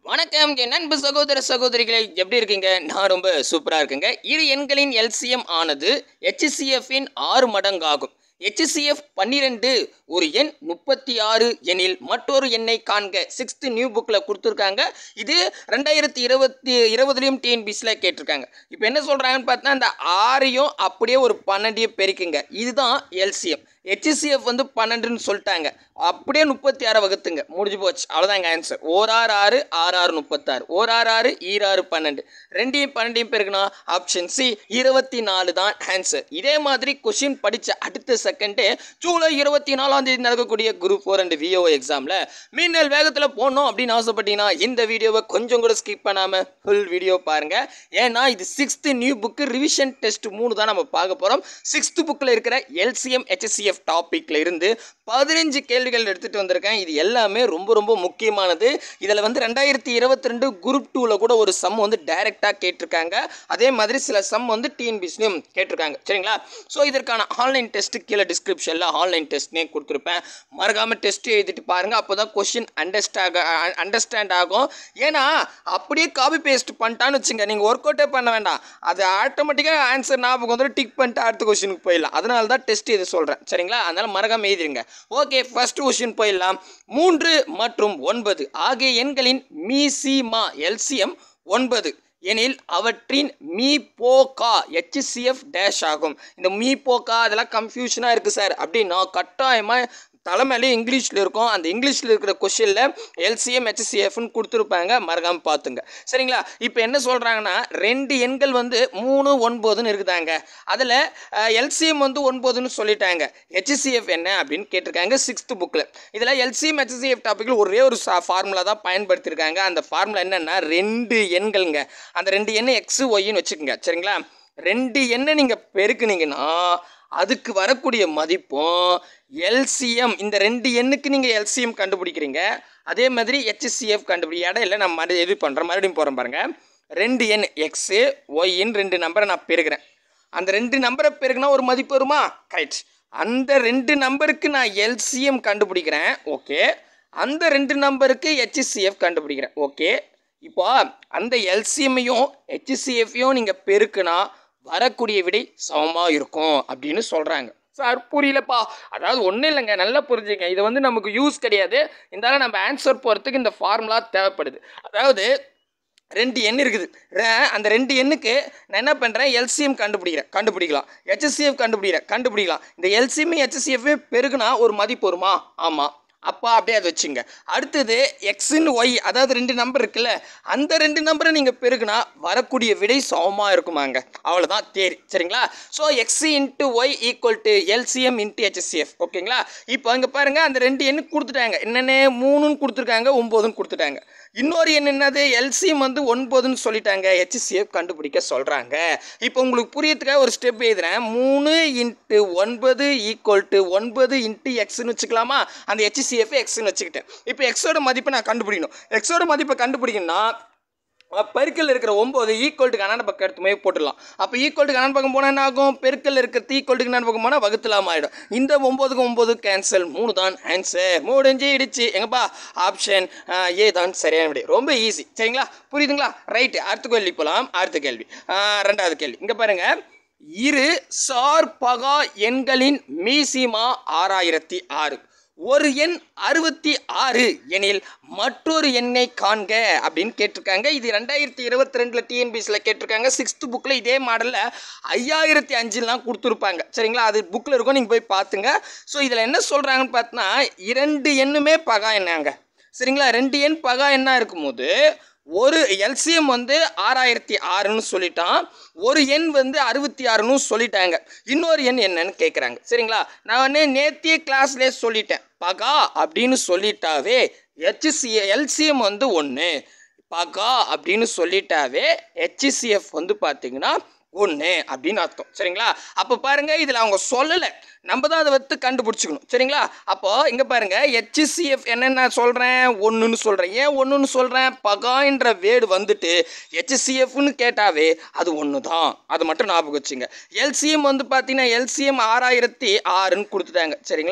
வணக்கம் என் நண்பு சகோதர சகோதரிகளே எப்படி இருக்கீங்க நான் ரொம்ப சூப்பராக இருக்குங்க இரு எண்களின் எல்சிஎம் ஆனது ஹெச்சிசிஎஃப்பின் ஆறு மடங்காகும் ஹெச்சிசிஎஃப் பன்னிரெண்டு ஒரு எண் முப்பத்தி ஆறு எண்ணில் மற்றொரு எண்ணை காண்க சிக்ஸ்த் நியூ புக்கில் கொடுத்துருக்காங்க இது ரெண்டாயிரத்தி இருபத்தி இருபதுலையும் டிஎன்பிசியில் கேட்டிருக்காங்க இப்போ என்ன சொல்கிறாங்கன்னு பார்த்தா இந்த ஆறையும் அப்படியே ஒரு பன்னெண்டையும் பெருக்குங்க இதுதான் எல்சிஎம் ஹெச்சிசிஎஃப் வந்து பன்னெண்டுன்னு சொல்லிட்டாங்க அப்படியே முப்பத்தி ஆறை வகுத்துங்க முடிஞ்சு போச்சு அவ்வளோதாங்க ஆன்சர் ஓர் ஆறு ஆறு ஆறு ஆறு முப்பத்தாறு ஓர் ஆறு ஆறு ஈராறு பன்னெண்டு ரெண்டையும் பன்னெண்டையும் பெருக்கணும் ஆப்ஷன் சி இருபத்தி நாலு தான் ஆன்சர் இதே மாதிரி கொஷின் படித்த அடுத்த செகண்டே ஜூலை இருபத்தி நாலாம் தேதி நடக்கக்கூடிய குரூப் ஃபோர் அண்ட் விஓ எக்ஸாமில் மின்னல் வேகத்தில் போடணும் அப்படின்னு ஆசைப்பட்டீங்கன்னா இந்த வீடியோவை கொஞ்சம் கூட ஸ்கிப் பண்ணாமல் ஃபுல் வீடியோ பாருங்கள் ஏன்னா இது sixth new book revision test மூணு தான் நம்ம பார்க்க போகிறோம் சிக்ஸ்த்து புக்கில் இருக்கிற எல்சிஎம் ஹெச்எஸ்சிஎஃப் டாப்பிக்கில் இருந்து பதினஞ்சு கேள்விகள் எடுத்துகிட்டு வந்திருக்கேன் இது எல்லாமே ரொம்ப ரொம்ப முக்கியமானது இதில் வந்து ரெண்டாயிரத்தி இருபத்தி ரெண்டு குரூப் டூவில் கூட ஒரு சம் வந்து டைரெக்டாக கேட்டிருக்காங்க அதே மாதிரி சில சம் வந்து டிஎன்பிஸ்லையும் கேட்டிருக்காங்க சரிங்களா ஸோ இதற்கான ஆன்லைன் டெஸ்ட்டு கீழே டிஸ்கிரிப்ஷனில் ஆன்லைன் டெஸ்ட்னே கொடுத்துருப்பேன் மறக்காமல் டெஸ்ட் எழுதிட்டு பாருங்கள் அப்போ தான் கொஷின் அண்டர்ஸ்டாக அண்டர்ஸ்டாண்ட் ஆகும் ஏன்னா அப்படியே காப்பி பேஸ்ட் பண்ணிட்டான்னு வச்சுங்க நீங்கள் ஒர்க் அவுட்டே பண்ண வேண்டாம் அது ஆட்டோமேட்டிக்காக ஆன்சர் ஞாபகம் வந்துட்டு டிக் பண்ணிட்டு அடுத்த கொஷினுக்கு போயிடலாம் அதனால தான் டெஸ்ட் இது சொல்கிறேன் சரிங்களா அதனால் மறக்காமல் எழுதிருங்க ஓகே ஃபர்ஸ்ட் கொஷின் போயிடலாம் மூன்று மற்றும் ஒன்பது ஆகிய எண்களின் மீசிமா எல்சிஎம் ஒன்பது எனில் அவற்றின் மீ போக்கா ஹெச்சிசிஎஃப் டேஷ் ஆகும் இந்த மீ போக்கா அதெல்லாம் கன்ஃபியூஷனாக இருக்குது சார் அப்படின்னா கட்டாயமாக தலைமையிலே இங்கிலீஷில் இருக்கும் அந்த இங்கிலீஷில் இருக்கிற கொஷினில் எல்சிஎம் ஹெச்சிசிஎஃப்னு கொடுத்துருப்பாங்க மறக்காமல் பார்த்துங்க சரிங்களா இப்போ என்ன சொல்கிறாங்கன்னா ரெண்டு எண்கள் வந்து மூணு ஒன்பதுன்னு இருக்குதாங்க அதில் எல்சிஎம் வந்து ஒன்பதுன்னு சொல்லிட்டாங்க ஹெச்சிசிஎஃப் என்ன அப்படின்னு கேட்டிருக்காங்க சிக்ஸ்த்து புக்கில் இதில் எல்சிஎம் ஹெச்சிசிஎஃப் டாப்பிக்கில் ஒரே ஒரு ஃபார்முலா தான் பயன்படுத்தியிருக்காங்க அந்த ஃபார்முலா என்னென்னா ரெண்டு எண்கள்ங்க அந்த ரெண்டு எண்ணை எக்ஸு ஒய்ன்னு வச்சுக்கோங்க சரிங்களா ரெண்டு எண்ணை நீங்கள் பெருக்குனீங்கன்னா அதுக்கு வரக்கூடிய மதிப்பும் எல்சிஎம் இந்த ரெண்டு எண்ணுக்கு நீங்கள் எல்சிஎம் கண்டுபிடிக்கிறீங்க அதே மாதிரி ஹெச்சிசிஎஃப் கண்டுபிடி இடையில நம்ம மறு இது பண்ணுறோம் மறுபடியும் போகிறோம் பாருங்கள் ரெண்டு எண் எக்ஸு ஒய்ன்னு ரெண்டு நம்பரை நான் பெருக்கிறேன் அந்த ரெண்டு நம்பரை பெருக்குனா ஒரு மதிப்பு வருமா கரெக்ட் அந்த ரெண்டு நம்பருக்கு நான் எல்சிஎம் கண்டுபிடிக்கிறேன் ஓகே அந்த ரெண்டு நம்பருக்கு ஹெச்சிசிஎஃப் கண்டுபிடிக்கிறேன் ஓகே இப்போ அந்த எல்சிஎம்மையும் ஹெச்சிசிஎஃப்ையும் நீங்கள் பெருக்குனா வரக்கூடிய விடை சமமாக இருக்கும் அப்படின்னு சொல்கிறாங்க சார் புரியலப்பா அதாவது ஒன்றும் இல்லைங்க நல்லா புரிஞ்சுங்க இது வந்து நமக்கு யூஸ் கிடையாது இருந்தாலும் நம்ம ஆன்சர் போகிறதுக்கு இந்த ஃபார்முலா தேவைப்படுது அதாவது ரெண்டு எண் இருக்குது ர- அந்த ரெண்டு எண்ணுக்கு நான் என்ன பண்ணுறேன் எல்சிஎம் கண்டுபிடிக்கிறேன் கண்டுபிடிக்கலாம் ஹெச்சிஎஃப் கண்டுபிடிக்கிறேன் கண்டுபிடிக்கலாம் இந்த எல்சிஎம் ஹெச்சிஎஃப் பெருகுனா ஒரு மதிப்பு வருமா ஆமாம் அப்பா அப்படியே அதை வச்சுங்க அடுத்தது எக்ஸுன்னு ஒய் அதாவது ரெண்டு நம்பர் இருக்குல்ல அந்த ரெண்டு நம்பரை நீங்கள் பெருகுனா வரக்கூடிய விடை சமமாக இருக்குமாங்க அவ்வளோதான் தேரி சரிங்களா so X into Y equal to LCM into HCF ஓகேங்களா இப்போ அங்கே பாருங்கள் அந்த ரெண்டு எண்ணு கொடுத்துட்டாங்க என்னென்ன மூணுன்னு கொடுத்துருக்காங்க ஒம்போதுன்னு கொடுத்துட்டாங்க இன்னொரு எண் என்னது எல்சிஎம் வந்து ஒன்பதுன்னு சொல்லிட்டாங்க ஹெச்சிஎஃப் கண்டுபிடிக்க சொல்கிறாங்க இப்போ உங்களுக்கு புரியறதுக்காக ஒரு ஸ்டெப் எழுதுறேன் மூணு இன்ட்டு ஒன்பது ஈக்குவல் டு ஒன்பது இன்ட்டு எக்ஸ்னு வச்சுக்கலாமா அந்த ஹெச்சிஎஃப் எக்ஸ்னு வச்சுக்கிட்டேன் இப்போ எக்ஸோட மதிப்பை நான் கண்டுபிடிக்கணும் எக்ஸோட மதிப்பை கண்டுபிடிக்கணும்னா பெருக்கல் இருக்கிற ஒம்பது ஈக்குவல் டு கண்ணாடி பக்கம் எடுத்து போய் போட்டுடலாம் அப்போ ஈக்குவல் டு கண்ணாடி பக்கம் போனால் என்ன ஆகும் பெருக்கல் இருக்கிறது ஈக்குவல் டு கண்ணாடி பக்கம் போனால் வகுத்தலாம் ஆகிடும் இந்த ஒம்போதுக்கு ஒம்பது கேன்சல் மூணு தான் ஆன்சர் முடிஞ்சு இடிச்சு எங்கப்பா ஆப்ஷன் ஏ தான் சரியான விடை ரொம்ப ஈஸி சரிங்களா புரியுதுங்களா ரைட்டு அடுத்த கேள்வி போகலாம் அடுத்த கேள்வி ஆ, ரெண்டாவது கேள்வி இங்கே பாருங்கள் இரு சார் பகா எண்களின் மீசிமா ஆறாயிரத்தி ஆறு ஒரு எண் அறுபத்தி ஆறு எனில் மற்றொரு எண்ணை காண்க அப்படின்னு கேட்டிருக்காங்க இது ரெண்டாயிரத்தி இருபத்தி ரெண்டில் டிஎன்பிஎஸ்சியில் கேட்டிருக்காங்க சிக்ஸ்த்து புக்கில் இதே மாடலில் ஐயாயிரத்தி அஞ்சுலாம் கொடுத்துருப்பாங்க சரிங்களா அது புக்கில் இருக்கும் நீங்கள் போய் பார்த்துங்க ஸோ இதில் என்ன சொல்கிறாங்கன்னு பார்த்தோன்னா இரண்டு எண்ணுமே பகா எண்ணாங்க சரிங்களா ரெண்டு எண் பகா எண்ணா இருக்கும்போது ஒரு எல்சிஎம் வந்து ஆறாயிரத்தி ஆறுன்னு சொல்லிட்டான் ஒரு எண் வந்து அறுபத்தி ஆறுன்னு சொல்லிட்டாங்க இன்னொரு எண் என்னன்னு கேட்குறாங்க சரிங்களா நான் வந்து நேத்திய கிளாஸ்லேயே சொல்லிட்டேன் பகா அப்படின்னு சொல்லிட்டாவே ஹெச்சிசி எல்சிஎம் வந்து ஒன்று பகா அப்படின்னு சொல்லிட்டாவே ஹெச்சிசிஎஃப் வந்து பார்த்தீங்கன்னா ஒன்று அப்படின்னு அர்த்தம் சரிங்களா அப்போ பாருங்கள் இதில் அவங்க சொல்லலை நம்ம தான் அதை வந்து கண்டுபிடிச்சிக்கணும் சரிங்களா அப்போ இங்கே பாருங்கள் ஹெச்சிசிஎஃப் என்னென்ன சொல்கிறேன் ஒன்றுன்னு சொல்கிறேன் ஏன் ஒன்றுன்னு சொல்கிறேன் பகான்ற வேர்டு வந்துட்டு ஹெச்சிசிஎஃப்னு கேட்டாவே அது ஒன்று தான் அது மட்டும் ஞாபகம் வச்சுங்க எல்சிஎம் வந்து பார்த்தீங்கன்னா எல்சிஎம் ஆறாயிரத்தி ஆறுன்னு கொடுத்துட்டாங்க சரிங்களா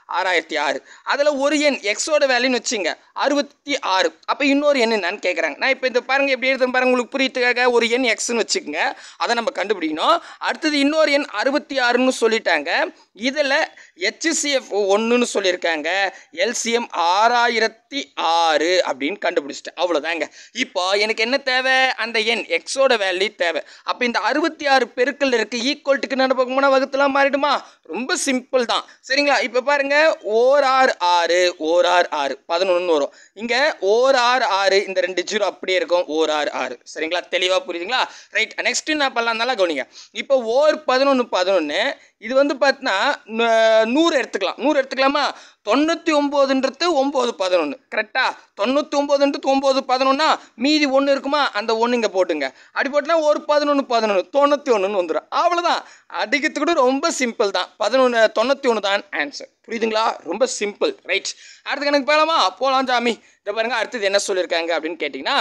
ஆறாயிரத்தி ஆறு அதில் ஒரு எண் எக்ஸோட வேல்யூன்னு வச்சுங்க அறுபத்தி ஆறு அப்போ இன்னொரு எண் என்னன்னு கேட்குறாங்க நான் இப்போ இந்த பாருங்க எப்படி எழுதுன்னு பாருங்க உங்களுக்கு புரியத்துக்காக ஒரு எண் எக்ஸ்னு வச்சுக்கோங்க அதை நம்ம கண்டுபிடிக்கணும் அடுத்தது இன்னொரு எண் அறுபத்தி ஆறுன்னு சொல்லிட்டாங்க இதில் ஹெச்சிசிஎஃப் ஒன்றுன்னு சொல்லியிருக்காங்க எல்சிஎம் ஆறாயிரத்தி ஆறு அப்படின்னு கண்டுபிடிச்சிட்டேன் அவ்வளோதாங்க இப்போ எனக்கு என்ன தேவை அந்த எண் எக்ஸோட வேல்யூ தேவை அப்போ இந்த அறுபத்தி ஆறு பெருக்கல் இருக்கு ஈக்குவல்ட்டுக்கு என்ன பார்க்கணும்னா வகுத்துலாம் மாறிடுமா ரொம்ப சிம்பிள் தான் சரிங்களா இப்போ பாருங்க ஓர் ஆறு ஆறு ஓர் ஆறு ஆறு பதினொன்று வரும் இங்கே ஓர் ஆறு ஆறு இந்த ரெண்டு ஜீரோ அப்படியே இருக்கும் ஓர் ஆறு ஆறு சரிங்களா தெளிவாக புரியுதுங்களா ரைட் நெக்ஸ்ட் என்ன பண்ணலாம் நல்லா கவனிங்க இப்போ ஓர் பதினொன்று பதினொன்று இது வந்து பார்த்தீங்கன்னா நூ- நூறு எடுத்துக்கலாம் நூறு எடுத்துக்கலாமா தொண்ணூற்றி ஒம்போதுன்றது ஒம்பது பதினொன்று கரெக்டாக தொண்ணூற்றி ஒம்போதுன்றது ஒம்பது பதினொன்னா மீதி ஒன்று இருக்குமா அந்த ஒன்று இங்கே போட்டுங்க அப்படி போட்டுனா ஒரு பதினொன்று பதினொன்று தொண்ணூற்றி ஒன்றுன்னு வந்துடும் அவ்வளோதான் அடிக்கிறதுக்கு கூட ரொம்ப சிம்பிள் தான் பதினொன்று தொண்ணூற்றி ஒன்று தான் ஆன்சர் புரியுதுங்களா ரொம்ப சிம்பிள் ரைட் அடுத்த கணக்கு போகலாமா போகலாம் சாமி இதை பாருங்க அடுத்தது என்ன சொல்லியிருக்காங்க அப்படின்னு கேட்டிங்கன்னா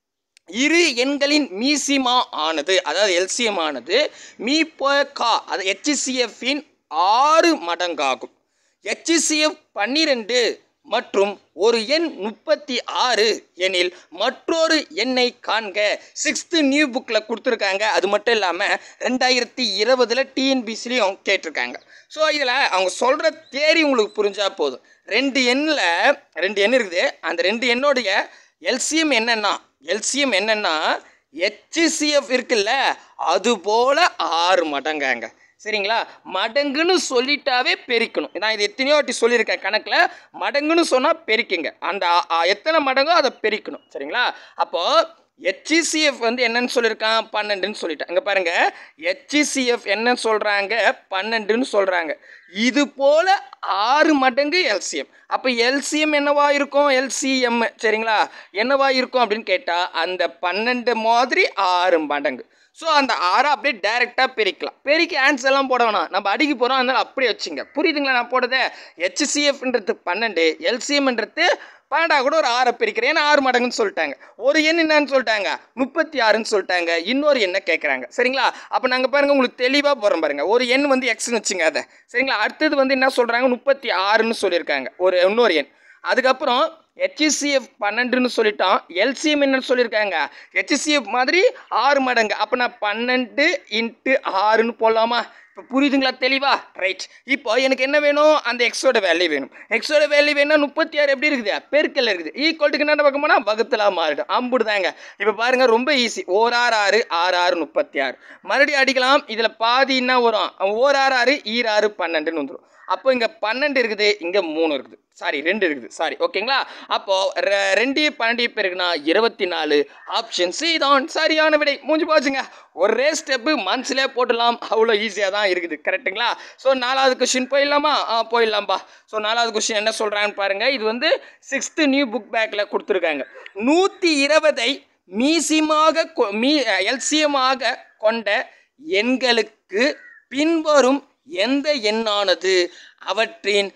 இரு எண்களின் மீசிமா ஆனது அதாவது எல்சிஎம் ஆனது மீ கா அது ஹெச்சிசிஎஃப்பின் ஆறு மடங்காகும் ஹெச்சிசிஎஃப் பன்னிரெண்டு மற்றும் ஒரு எண் முப்பத்தி ஆறு எனில் மற்றொரு எண்ணை காண்க சிக்ஸ்த்து நியூ புக்கில் கொடுத்துருக்காங்க அது மட்டும் இல்லாமல் ரெண்டாயிரத்தி இருபதில் டிஎன்பிசிலையும் கேட்டிருக்காங்க ஸோ இதில் அவங்க சொல்கிற தேரி உங்களுக்கு புரிஞ்சால் போதும் ரெண்டு எண்ணில் ரெண்டு எண் இருக்குது அந்த ரெண்டு எண்ணோடைய எல்சிஎம் என்னன்னா எல்சிஎம் என்னன்னா ஹெச்சிசிஎஃப் இருக்குல்ல அது போல ஆறு மடங்காங்க சரிங்களா மடங்குன்னு சொல்லிட்டாவே பெருக்கணும் நான் இது எத்தனையோ வாட்டி சொல்லியிருக்கேன் கணக்கில் மடங்குன்னு சொன்னால் பெருக்குங்க அந்த ஆ- ஆ, எத்தனை மடங்கோ அதை பெருக்கணும் சரிங்களா அப்போது ஹெச்சிசிஎஃப் வந்து என்னன்னு சொல்லியிருக்கான் பன்னெண்டுன்னு சொல்லிட்டேன் இங்கே பாருங்க ஹெச்சிசிஎஃப் என்ன சொல்கிறாங்க பன்னெண்டுன்னு சொல்கிறாங்க இது போல் ஆறு மடங்கு எல்சிஎம் அப்போ எல்சிஎம் என்னவா இருக்கும் எல்சிஎம் சரிங்களா என்னவா இருக்கும் அப்படின்னு கேட்டால் அந்த பன்னெண்டு மாதிரி ஆறு மடங்கு ஸோ அந்த ஆறை அப்படியே டைரெக்டாக பெருக்கலாம் பெருக்கி ஆன்சர்லாம் போட வேணாம் நம்ம அடிக்க போகிறோம் அதனால அப்படியே வச்சுங்க புரியுதுங்களா நான் போடுறதே ஹெச்சிசிஎஃப்ன்றது பன்னெண்டு எல்சிஎம்ன்றது பன்னெண்டா கூட ஒரு ஆறை பிரிக்கிறேன் ஏன்னா ஆறு மடங்குன்னு சொல்லிட்டாங்க ஒரு எண் என்னன்னு சொல்லிட்டாங்க முப்பத்தி ஆறுன்னு சொல்லிட்டாங்க இன்னொரு எண்ணை கேட்குறாங்க சரிங்களா அப்போ நாங்கள் பாருங்க உங்களுக்கு தெளிவாக போகிறோம் பாருங்க ஒரு எண் வந்து எக்ஸ்னு வச்சுங்க அதை சரிங்களா அடுத்தது வந்து என்ன சொல்கிறாங்க முப்பத்தி ஆறுன்னு சொல்லியிருக்காங்க ஒரு இன்னொரு எண் அதுக்கப்புறம் ஹெச்சிசிஎஃப் பன்னெண்டுன்னு சொல்லிட்டோம் எல்சிஎம் என்னன்னு சொல்லியிருக்காங்க ஹெச்சிசிஎஃப் மாதிரி ஆறு மடங்கு அப்போ நான் பன்னெண்டு இன்ட்டு ஆறுன்னு போடலாமா இப்போ புரியுதுங்களா தெளிவா ரைட் இப்போ எனக்கு என்ன வேணும் அந்த எக்ஸோட வேல்யூ வேணும் எக்ஸோட வேல்யூ வேணும்னா முப்பத்தி ஆறு எப்படி இருக்குது பெருக்கல் இருக்குது ஈக்குவல்ட்டுக்கு என்ன பார்க்க போனால் வகுத்தலா மாறிடும் அம்புடுதாங்க இப்போ பாருங்க ரொம்ப ஈஸி ஓர் ஆறு ஆறு ஆறு ஆறு முப்பத்தி ஆறு மறுபடியும் அடிக்கலாம் இதில் பாதி என்ன வரும் ஓர் ஆறு ஆறு ஈராறு பன்னெண்டுன்னு வந்துடும் அப்போ இங்கே பன்னெண்டு இருக்குது இங்கே மூணு இருக்குது சாரி ரெண்டு இருக்குது சாரி ஓகேங்களா அப்போது ரெண்டு பன்னெண்டு பேருக்குன்னா இருபத்தி நாலு ஆப்ஷன் சி தான் சரியான விடை மூஞ்சி போச்சுங்க ஒரே ஸ்டெப்பு மனசுலே போட்டுடலாம் அவ்வளோ ஈஸியாக தான் இருக்குது கரெக்ட்டுங்களா ஸோ நாலாவது கொஷின் போயிடலாமா ஆ போயிடலாம்ப்பா ஸோ நாலாவது கொஷின் என்ன சொல்கிறான்னு பாருங்கள் இது வந்து சிக்ஸ்த்து நியூ புக் பேக்கில் கொடுத்துருக்காங்க நூற்றி இருபதை மீசியமாக கொ- மீ எல்சியமாக கொண்ட எண்களுக்கு பின்வரும் எந்த எண்ணானது அவற்றின்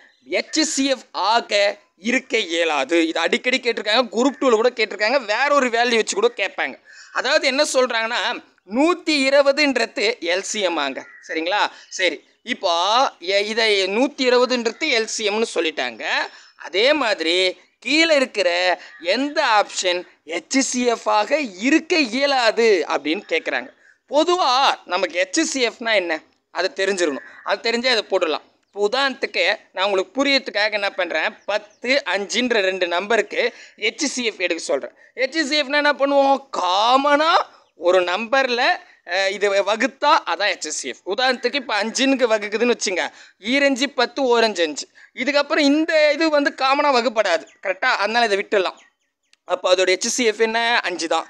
HCF ஆக இருக்க இயலாது இது அடிக்கடி கேட்டிருக்காங்க குரூப் டூவில் கூட கேட்டிருக்காங்க வேற ஒரு வேல்யூ வச்சு கூட கேட்பாங்க அதாவது என்ன சொல்கிறாங்கன்னா நூற்றி இருபதுன்றது எல்சிஎம் ஆங்க சரிங்களா சரி இப்போ எ- இதை நூற்றி இருபதுன்றது எல்சிஎம்னு சொல்லிட்டாங்க அதே மாதிரி கீழே இருக்கிற எந்த ஆப்ஷன் HCF ஆக இருக்க இயலாது அப்படின்னு கேட்குறாங்க பொதுவாக நமக்கு ஹெச்சிசிஎஃப்னா என்ன அது தெரிஞ்சிடணும் அது தெரிஞ்சே அதை போடலாம் இப்போ உதாரணத்துக்கு நான் உங்களுக்கு புரியறதுக்காக என்ன பண்ணுறேன் பத்து அஞ்சுன்ற ரெண்டு நம்பருக்கு ஹெச்சிசிஎஃப் எடுக்க சொல்கிறேன் ஹெச்சிசிஎஃப்னா என்ன பண்ணுவோம் காமனாக ஒரு நம்பரில் இது வகுத்தா அதான் ஹெச்சிசிஎஃப் உதாரணத்துக்கு இப்போ அஞ்சுனுக்கு வகுக்குதுன்னு வச்சுங்க ஈரஞ்சு பத்து ஓரஞ்சு அஞ்சு இதுக்கப்புறம் இந்த இது வந்து காமனாக வகுப்படாது கரெக்டாக அதனால் இதை விட்டுடலாம் அப்போ அதோட ஹெச்சிசிஎஃப் என்ன அஞ்சு தான்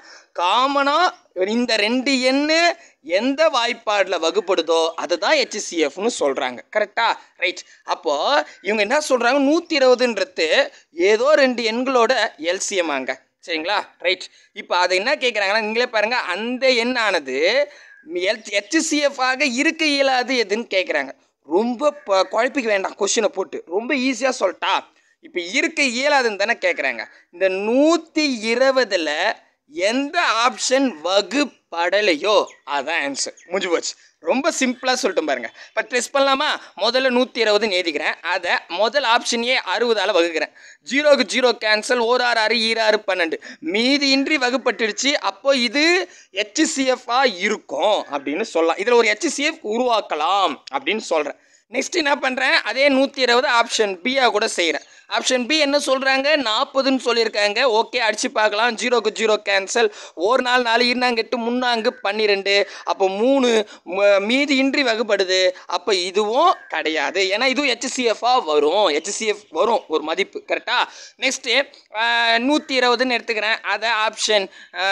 காமனாக இந்த ரெண்டு எண்ணு எந்த வாய்ப்பாடில் வகுப்படுதோ அதுதான் ஹெச்சிசிஎஃப்னு சொல்கிறாங்க கரெக்டா ரைட் அப்போது இவங்க என்ன சொல்கிறாங்க நூற்றி இருபதுன்றது ஏதோ ரெண்டு எண்களோட எல்சிஎம் ஆங்க சரிங்களா ரைட் இப்போ அதை என்ன கேட்குறாங்கன்னா நீங்களே பாருங்கள் அந்த எண்ணானது எல் ஹெச்சிசிஎஃப் ஆக இருக்க இயலாது எதுன்னு கேட்குறாங்க ரொம்ப ப- குழப்பிக்க வேண்டாம் கொஷினை போட்டு ரொம்ப ஈஸியாக சொல்லிட்டா இப்போ இருக்க இயலாதுன்னு தானே கேட்குறாங்க இந்த நூற்றி இருபதில் எந்த ஆப்ஷன் வகுப்படலையோ அதான் ஆன்சர் முடிஞ்சு போச்சு ரொம்ப சிம்பிளாக சொல்லிட்டு பாருங்க இப்போ ட்ரெஸ் பண்ணலாமா முதல்ல நூற்றி இருபதுன்னு எழுதிக்கிறேன் அதை முதல் ஆப்ஷன் ஏ அறுபதால் வகுக்கிறேன் ஜீரோக்கு ஜீரோ கேன்சல் ஓர் ஆறு ஆறு ஈராறு பன்னெண்டு மீதியின்றி வகுப்பட்டுடுச்சு அப்போ இது ஹெச்சிசிஎஃபாக இருக்கும் அப்படின்னு சொல்லலாம் இதில் ஒரு ஹெச்சிசிஎஃப் உருவாக்கலாம் அப்படின்னு சொல்கிறேன் நெக்ஸ்ட் என்ன பண்ணுறேன் அதே நூற்றி இருபது ஆப்ஷன் பியாக கூட செய்கிறேன் ஆப்ஷன் பி என்ன சொல்கிறாங்க நாற்பதுன்னு சொல்லியிருக்காங்க ஓகே அடிச்சு பார்க்கலாம் ஜீரோக்கு ஜீரோ கேன்சல் ஒரு நாள் நாலு இருந்தாங்க எட்டு முன்னாங்கு பன்னிரெண்டு அப்போ மூணு ம- மீதி இன்றி வகுப்படுது அப்போ இதுவும் கிடையாது ஏன்னா இதுவும் ஹெச்சிசிஎஃபாக வரும் ஹெச்சிசிஎஃப் வரும் ஒரு மதிப்பு கரெக்டாக நெக்ஸ்ட்டு நூற்றி இருபதுன்னு எடுத்துக்கிறேன் அதை ஆப்ஷன்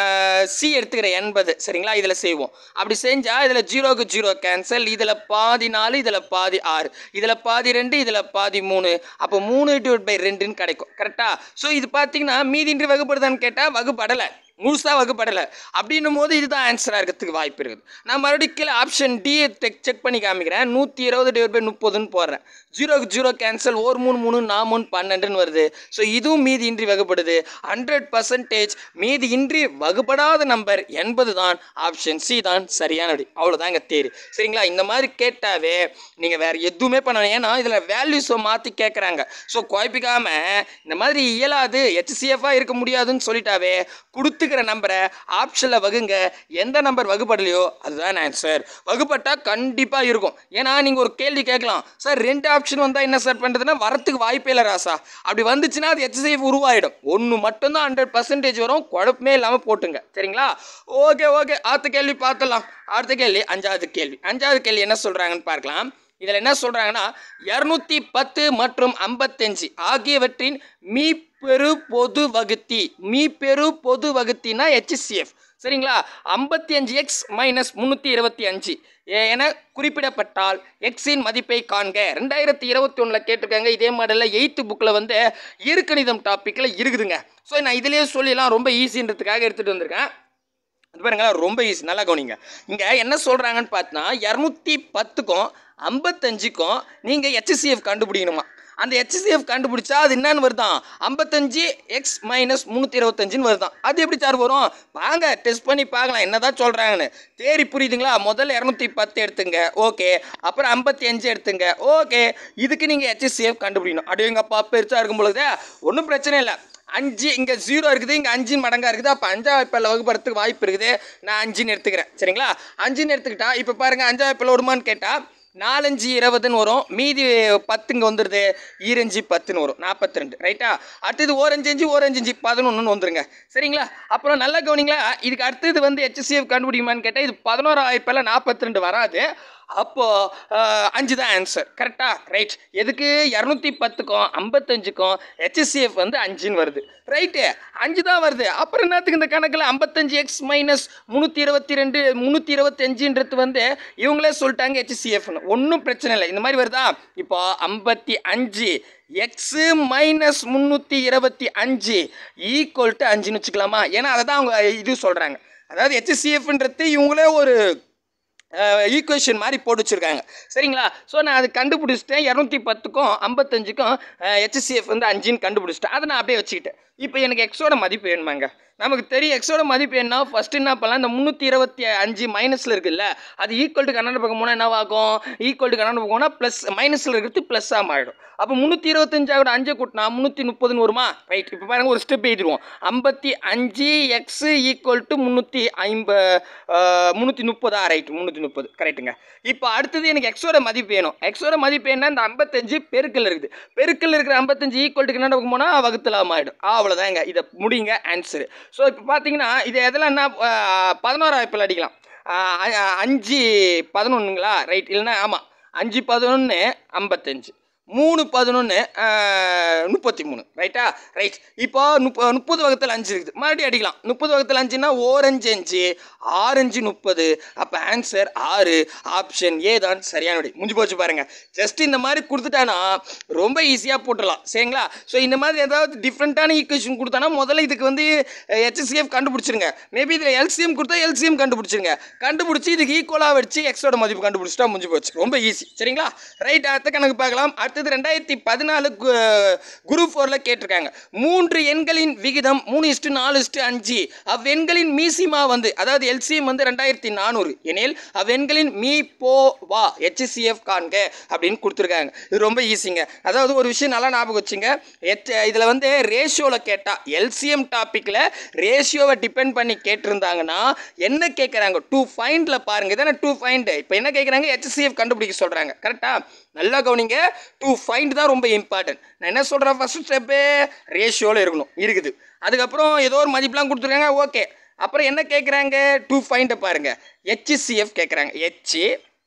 சி எடுத்துக்கிறேன் எண்பது சரிங்களா இதில் செய்வோம் அப்படி செஞ்சால் இதில் ஜீரோக்கு ஜீரோ கேன்சல் இதில் பாதி நாலு இதில் பாதி ஆறு இதில் பாதி ரெண்டு இதில் பாதி மூணு அப்போ மூணு டிவைட் பை ரெண்டுன்னு கிடைக்கும் கரெக்டாக ஸோ இது பார்த்தீங்கன்னா மீதின்றி வகுப்படுதான்னு கேட்டால் வகுப்படலை முழுசாக வகுப்படலை அப்படின்னும் போது இதுதான் ஆன்சராக இருக்கிறதுக்கு வாய்ப்பு இருக்குது நான் மறுபடியும் கீழே ஆப்ஷன் டி செக் பண்ணி காமிக்கிறேன் நூற்றி இருபது டிவைட் பை முப்பதுன்னு போடுறேன் ஜீரோக்கு ஜீரோ கேன்சல் ஒரு மூணு மூணு நா மூணு பன்னெண்டுன்னு வருது ஸோ இதுவும் மீதி இன்றி வகுப்படுது ஹண்ட்ரட் பர்சன்டேஜ் மீதி இன்றி வகுப்படாத நம்பர் எண்பது தான் ஆப்ஷன் சி தான் சரியான விடை அவ்வளோதாங்க தேரி சரிங்களா இந்த மாதிரி கேட்டாவே நீங்கள் வேறு எதுவுமே பண்ணணும் ஏன்னா இதில் வேல்யூஸை மாற்றி கேட்குறாங்க ஸோ குழப்பிக்காம இந்த மாதிரி இயலாது ஹெச்சிசிஎஃபாக இருக்க முடியாதுன்னு சொல்லிட்டாவே கொடுத்துக்கிற நம்பரை ஆப்ஷனில் வகுங்க எந்த நம்பர் வகுப்படலையோ அதுதான் ஆன்சர் வகுப்பட்டா கண்டிப்பாக இருக்கும் ஏன்னா நீங்கள் ஒரு கேள்வி கேட்கலாம் சார் ரெண்டு ஆப்ஷன் வந்தால் என்ன சார் பண்ணுறதுன்னா வரத்துக்கு வாய்ப்பே இல்லை ராசா அப்படி வந்துச்சுன்னா அது ஹெச்சிசிஎஃப் உருவாயிடும் ஒன்று மட்டும்தான் ஹண்ட்ரட் பர்சன்டேஜ் வரும் குழப்பமே இல்லாமல் போட்டுங்க சரிங்களா ஓகே ஓகே அடுத்த கேள்வி பார்த்துடலாம் அடுத்த கேள்வி அஞ்சாவது கேள்வி அஞ்சாவது கேள்வி என்ன சொல்கிறாங்கன்னு பார்க்கலாம் இதில் என்ன சொல்கிறாங்கன்னா இரநூத்தி பத்து மற்றும் ஐம்பத்தஞ்சு ஆகியவற்றின் மீப்பெரு பொது வகுத்தி மீப்பெரு பொது வகுத்தினா ஹெச்சிசிஎஃப் சரிங்களா ஐம்பத்தி அஞ்சு எக்ஸ் மைனஸ் முந்நூற்றி இருபத்தி அஞ்சு என குறிப்பிடப்பட்டால் எக்ஸின் மதிப்பை காண்க ரெண்டாயிரத்தி இருபத்தி ஒன்றில் கேட்டிருக்காங்க இதே மாடலில் எயித்து புக்கில் வந்து இயற்கணிதம் டாப்பிக்கில் இருக்குதுங்க ஸோ நான் இதிலேயே சொல்லிடலாம் ரொம்ப ஈஸின்றதுக்காக எடுத்துகிட்டு வந்திருக்கேன் அது பாருங்களேன் ரொம்ப ஈஸி நல்லா கவனிங்க இங்கே என்ன சொல்கிறாங்கன்னு பார்த்தா இரநூத்தி பத்துக்கும் ஐம்பத்தஞ்சுக்கும் நீங்கள் ஹெச்சிசிஎஃப் கண்டுபிடிக்கணுமா அந்த ஹெச்சிசிஎஃப் கண்டுபிடிச்சா அது என்னன்னு வருதான் ஐம்பத்தஞ்சு எக்ஸ் மைனஸ் முந்நூற்றி இருபத்தஞ்சுன்னு வருதான் அது எப்படி சார் வரும் வாங்க டெஸ்ட் பண்ணி பார்க்கலாம் என்னதான் சொல்கிறாங்கன்னு தேரி புரியுதுங்களா முதல்ல இரநூத்தி பத்து எடுத்துங்க ஓகே அப்புறம் ஐம்பத்தி அஞ்சு எடுத்துங்க ஓகே இதுக்கு நீங்கள் ஹெச்சிசிஎஃப் கண்டுபிடிக்கணும் அப்படியே எங்கள் அப்பா பெருசாக இருக்கும் பொழுது ஒன்றும் பிரச்சனை இல்லை அஞ்சு இங்கே ஜீரோ இருக்குது இங்கே அஞ்சு மடங்காக இருக்குது அப்போ அஞ்சாவது பிள்ளை வகுப்படுறதுக்கு வாய்ப்பு இருக்குது நான் அஞ்சுன்னு எடுத்துக்கிறேன் சரிங்களா அஞ்சுன்னு எடுத்துக்கிட்டா இப்போ பாருங்கள் அஞ்சாவது பிள்ளை வருமான்னு கேட்டால் நாலஞ்சு இருபதுன்னு வரும் மீதி பத்துங்க வந்துடுது ஈரஞ்சு பத்துன்னு வரும் நாற்பத்தி ரெண்டு ரைட்டா அடுத்தது ஓரஞ்சு அஞ்சு ஓரஞ்சு அஞ்சு பதினொன்றுன்னு வந்துருங்க சரிங்களா அப்புறம் நல்லா கவனிங்களா இதுக்கு அடுத்தது வந்து ஹெச்சிஎஃப் கண்டுபிடிக்குமான்னு கேட்டால் இது பதினோராயிரப்பில் நாற்பத்தி ரெண்டு வராது அப்போது அஞ்சு தான் ஆன்சர் கரெக்டா ரைட் எதுக்கு இரநூத்தி பத்துக்கும் ஐம்பத்தஞ்சுக்கும் ஹெச்சிஎஃப் வந்து அஞ்சுன்னு வருது ரைட்டு அஞ்சு தான் வருது அப்புறம் என்னத்துக்கு இந்த கணக்கில் ஐம்பத்தஞ்சு எக்ஸ் மைனஸ் முந்நூற்றி இருபத்தி ரெண்டு முந்நூற்றி இருபத்தஞ்சுன்றது வந்து இவங்களே சொல்லிட்டாங்க ஹெச்சிஎஃப்னு ஒன்றும் பிரச்சனை இல்லை இந்த மாதிரி வருதா இப்போ ஐம்பத்தி அஞ்சு எக்ஸு மைனஸ் முந்நூற்றி இருபத்தி அஞ்சு ஈக்குவல் டு அஞ்சுன்னு வச்சுக்கலாமா ஏன்னா அதை தான் அவங்க இது சொல்கிறாங்க அதாவது ஹெச்சிஎஃப்ன்றது இவங்களே ஒரு ஈக்குவேஷன் மாதிரி போட்டு வச்சுருக்காங்க சரிங்களா ஸோ நான் அது கண்டுபிடிச்சிட்டேன் இரநூத்தி பத்துக்கும் ஐம்பத்தஞ்சுக்கும் ஹெச்சிஎஃப் வந்து அஞ்சுன்னு கண்டுபிடிச்சிட்டேன் அதை நான் அப்படியே வச்சுக்கிட்டேன் இப்போ எனக்கு எக்ஸோட மதிப்பு வேணுமாங்க நமக்கு தெரியும் எக்ஸோட மதிப்பு என்ன ஃபஸ்ட்டு என்ன பண்ணலாம் இந்த முந்நூற்றி இருபத்தி அஞ்சு மைனஸில் இருக்குல்ல அது ஈக்குவல் டு கன்னட பக்கம் போனால் என்னவாகும் ஈக்குவல் டு கன்னட பக்கம் போனால் ப்ளஸ் மைனஸில் இருக்கிறது ப்ளஸ்ஸாக மாறிடும் அப்போ முந்நூற்றி இருபத்தஞ்சாவோட அஞ்சை கூட்டினா முந்நூற்றி முப்பதுன்னு வருமா ரைட் இப்போ பாருங்க ஒரு ஸ்டெப் எழுதிடுவோம் ஐம்பத்தி அஞ்சு எக்ஸு ஈக்குவல் டு முந்நூற்றி ஐம்ப முந்நூற்றி முப்பதா ரைட் முந்நூற்றி முப்பது கரெக்ட்டுங்க இப்போ அடுத்தது எனக்கு எக்ஸோட மதிப்பு வேணும் எக்ஸோட மதிப்பு என்ன இந்த ஐம்பத்தஞ்சு பெருக்கல் இருக்குது பெருக்கல் இருக்கிற ஐம்பத்தஞ்சு ஈக்குவல் டு கன்னட பக்கம் போனால் வகுத்தில் ஆயிடும் அவ்வளோதாங்க இதை முடிங்க ஆன்சரு ஸோ இப்போ பார்த்தீங்கன்னா இது எதெல்லாம் என்ன பதினோராயிரப்பில் அடிக்கலாம் ஆஹ் அ- அஞ்சு பதினொன்றுங்களா ரைட் இல்லைன்னா ஆமாம் அஞ்சு பதினொன்று ஐம்பத்தஞ்சு மூணு பதினொன்று முப்பத்தி மூணு ரைட்டா ரைட் இப்போ முப்ப முப்பது வகத்தில் அஞ்சு இருக்குது மறுபடியும் அடிக்கலாம் முப்பது வகத்தில் அஞ்சுன்னா ஓரஞ்சு அஞ்சு ஆரஞ்சு முப்பது அப்போ ஆன்சர் ஆறு ஆப்ஷன் ஏ தான் சரியான விடை முடிஞ்சு போச்சு பாருங்க ஜஸ்ட் இந்த மாதிரி கொடுத்துட்டானா ரொம்ப ஈஸியாக போட்டுடலாம் சரிங்களா ஸோ இந்த மாதிரி ஏதாவது டிஃப்ரெண்ட்டான ஈக்குவேஷன் கொடுத்தானா முதல்ல இதுக்கு வந்து ஹெச்சிஎஃப் கண்டுபிடிச்சிருங்க மேபி இதில் எல்சிஎம் கொடுத்தா எல்சிஎம் கண்டுபிடிச்சிருங்க கண்டுபிடிச்சி இதுக்கு ஈக்குவலாக வச்சு எக்ஸோட மதிப்பு கண்டுபிடிச்சிட்டா முடிஞ்சு போச்சு ரொம்ப ஈஸி சரிங்களா ரைட் அடுத்த கணக்கு பார்க்கலாம் அடுத்த அடுத்தது ரெண்டாயிரத்தி பதினாலு குரூப் ஃபோரில் கேட்டிருக்காங்க மூன்று எண்களின் விகிதம் மூணு இஸ்டு நாலு இஸ்டு அஞ்சு அவ்வெண்களின் மீசிமா வந்து அதாவது எல்சிஎம் வந்து ரெண்டாயிரத்தி நானூறு எனில் அவ்வெண்களின் மீ போ வா ஹெச்சிசிஎஃப் காண்க அப்படின்னு கொடுத்துருக்காங்க இது ரொம்ப ஈஸிங்க அதாவது ஒரு விஷயம் நல்லா ஞாபகம் வச்சுங்க எச் இதில் வந்து ரேஷியோவில் கேட்டால் எல்சிஎம் டாப்பிக்கில் ரேஷியோவை டிபெண்ட் பண்ணி கேட்டிருந்தாங்கன்னா என்ன கேட்குறாங்க டூ ஃபைண்டில் பாருங்க இதானே டூ ஃபைண்டு இப்போ என்ன கேட்குறாங்க ஹெச்சிசிஎஃப் கண்டுபிடிக்க சொல்கிறாங்க கரெக்டாக நல்லா கவனிங்க டூ ஃபைண்ட் தான் ரொம்ப இம்பார்ட்டன்ட் நான் என்ன சொல்கிறேன் ஃபஸ்ட் ஸ்டெப்பு ரேஷியோவில் இருக்கணும் இருக்குது அதுக்கப்புறம் ஏதோ ஒரு மதிப்பெலாம் கொடுத்துருக்காங்க ஓகே அப்புறம் என்ன கேட்குறாங்க டூ ஃபைண்டை பாருங்கள் ஹெச்சிசிஎஃப் கேட்குறாங்க ஹெச்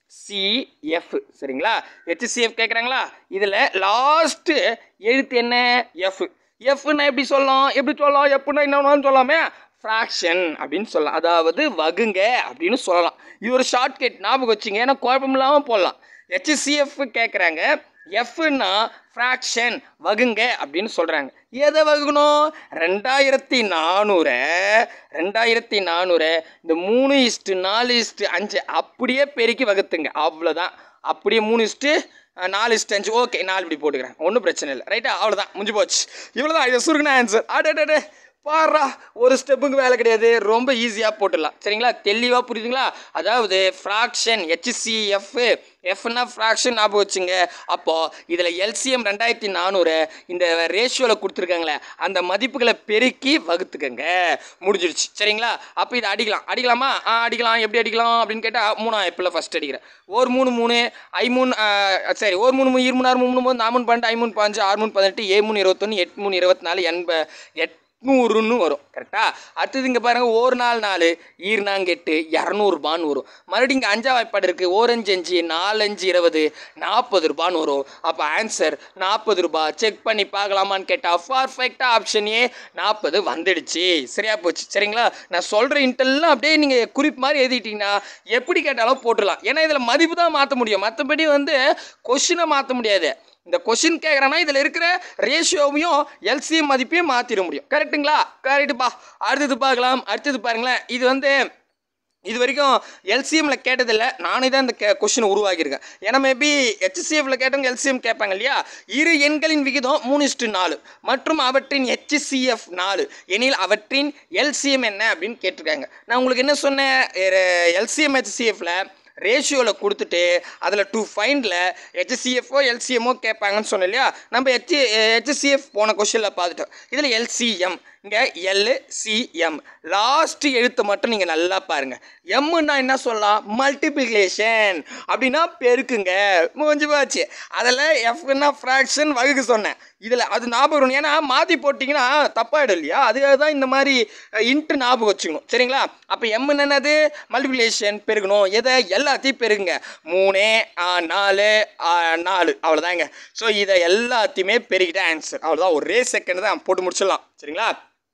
சிஎஃப் சரிங்களா ஹெச்சிசிஎஃப் கேட்குறாங்களா இதில் லாஸ்ட்டு எழுத்து என்ன எஃப் எஃப்னா எப்படி சொல்லலாம் எப்படி சொல்லலாம் எப்புன்னா என்னன்னு சொல்லாமே ஃப்ராக்ஷன் அப்படின்னு சொல்லலாம் அதாவது வகுங்க அப்படின்னு சொல்லலாம் இது ஒரு ஷார்ட்கட் ஞாபகம் வச்சுங்க ஏன்னா குழப்பம் இல்லாமல் போடலாம் ஹெச்சிசிஎஃப் கேட்குறாங்க எஃப்னா ஃப்ராக்ஷன் வகுங்க அப்படின்னு சொல்கிறாங்க எதை வகுக்கணும் ரெண்டாயிரத்தி நானூறை ரெண்டாயிரத்தி நானூறை இந்த மூணு இஸ்ட்டு நாலு இஸ்ட்டு அஞ்சு அப்படியே பெருக்கி வகுத்துங்க அவ்வளோதான் அப்படியே மூணு இஸ்ட்டு அஹ், நாலு இஸ்ட்டு அஞ்சு ஓகே நாலு இப்படி போட்டுக்கிறேன் ஒன்றும் பிரச்சனை இல்லை ரைட்டா அவ்வளோதான் முடிஞ்சு போச்சு இவ்வளோ தான் இதை சுருங்கின ஆன்சர் அடே பாரா ஒரு ஸ்டெப்புக்கு வேலை கிடையாது ரொம்ப ஈஸியாக போட்டுடலாம் சரிங்களா தெளிவாக புரியுதுங்களா அதாவது ஃப்ராக்ஷன் ஹெச்சிசிஎஃப் எஃப்னா ஃப்ராக்ஷன் ஞாபகம் வச்சுங்க அப்போது இதில் எல்சிஎம் ரெண்டாயிரத்தி நானூறு இந்த ரேஷியோவில் கொடுத்துருக்காங்களே அந்த மதிப்புகளை பெருக்கி வகுத்துக்கங்க முடிஞ்சிடுச்சு சரிங்களா அப்போ இதை அடிக்கலாம் அடிக்கலாமா ஆ அடிக்கலாம் எப்படி அடிக்கலாம் அப்படின்னு கேட்டால் மூணாம் எப்பில் ஃபஸ்ட் அடிக்கிறேன் ஒரு மூணு மூணு ஐ மூணு ஆ, சரி ஒரு மூணு மூணு இரு மூணு ஆறு மூணு மூணு மூணு நாலு மூணு பன்னெண்டு ஐ மூணு பாஞ்சு ஆறு மூணு பதினெட்டு ஏ மூணு இருபத்தொன்று எட்டு மூணு இருபத்தி நாலு எண்ப எட் நூறுன்னு வரும் கரெக்டா அடுத்தது இங்கே பாருங்க ஒரு நாள் நாலு ஈர்னாங்கெட்டு இரநூறுபான்னு வரும் மறுபடியும் இங்கே அஞ்சா வாய்ப்பாடு இருக்குது ஓரஞ்சு அஞ்சு நாலஞ்சு இருபது நாற்பது ரூபான்னு வரும் அப்போ ஆன்சர் நாற்பது ரூபாய் செக் பண்ணி பார்க்கலாமான்னு கேட்டால் பர்ஃபெக்டாக ஆப்ஷன் ஏ நாற்பது வந்துடுச்சு சரியா போச்சு சரிங்களா நான் சொல்கிற இன்டெல்லாம் அப்படியே நீங்கள் குறிப்பு மாதிரி எழுதிட்டீங்கன்னா எப்படி கேட்டாலும் போட்டுடலாம் ஏன்னா இதில் மதிப்பு தான் மாற்ற முடியும் மற்றபடி வந்து கொஷினை மாற்ற முடியாது இந்த கொஷின் கேட்குறேன்னா இதில் இருக்கிற ரேஷியோவையும் எல்சிஎம் மதிப்பையும் மாற்றிட முடியும் கரெக்ட்டுங்களா கரெக்டுப்பா அடுத்தது பார்க்கலாம் அடுத்தது பாருங்களேன் இது வந்து இது வரைக்கும் எல்சிஎம்ல கேட்டதில்லை நானே தான் இந்த கொஷினை உருவாக்கியிருக்கேன் ஏன்னா மேபி ஹெச்சிசிஎஃப்ல கேட்டவங்க எல்சிஎம் கேட்பாங்க இல்லையா இரு எண்களின் விகிதம் மூணு இஸ்டு நாலு மற்றும் அவற்றின் ஹெச்சிசிஎஃப் நாலு எனில் அவற்றின் எல்சிஎம் என்ன அப்படின்னு கேட்டிருக்காங்க நான் உங்களுக்கு என்ன சொன்னேன் எல்சிஎம் ஹெச்சிசிஎஃப்ல ரேஷியோவில் கொடுத்துட்டு அதில் டூ ஃபைண்டில் ஹெச்சிசிஎஃப்ஓ எல்சிஎம்ஓ கேட்பாங்கன்னு சொன்னேன் இல்லையா நம்ம ஹெச் ஹெச்சிசிஎஃப் போன கொஷனில் பார்த்துட்டோம் இதில் எல்சிஎம் இங்கே எல்சிஎம் லாஸ்ட் எழுத்தை மட்டும் நீங்கள் நல்லா பாருங்கள் எம்முன்னா என்ன சொல்லலாம் மல்டிப்ளிகேஷன் அப்படின்னா பெருக்குங்க முடிஞ்சு போச்சு அதில் எஃப்னா ஃப்ராக்ஷன் வகுக்க சொன்னேன் இதில் அது ஞாபகம் இருக்கணும். ஏன்னா மாற்றி போட்டிங்கன்னா தப்பாயிடும் இல்லையா அதுக்காக தான் இந்த மாதிரி இன்ட்டு ஞாபகம் வச்சுக்கணும் சரிங்களா அப்போ எம் என்னது மல்டிப்ளிகேஷன் பெருகணும் எதை எல்லாத்தையும் பெருகுங்க மூணு ஆ, நாலு ஆ, நாலு அவ்வளோதாங்க ஸோ இதை எல்லாத்தையுமே பெருகிட்ட ஆன்சர் அவ்வளோதான் ஒரே செகண்ட் தான் போட்டு முடிச்சிடலாம் சரிங்களா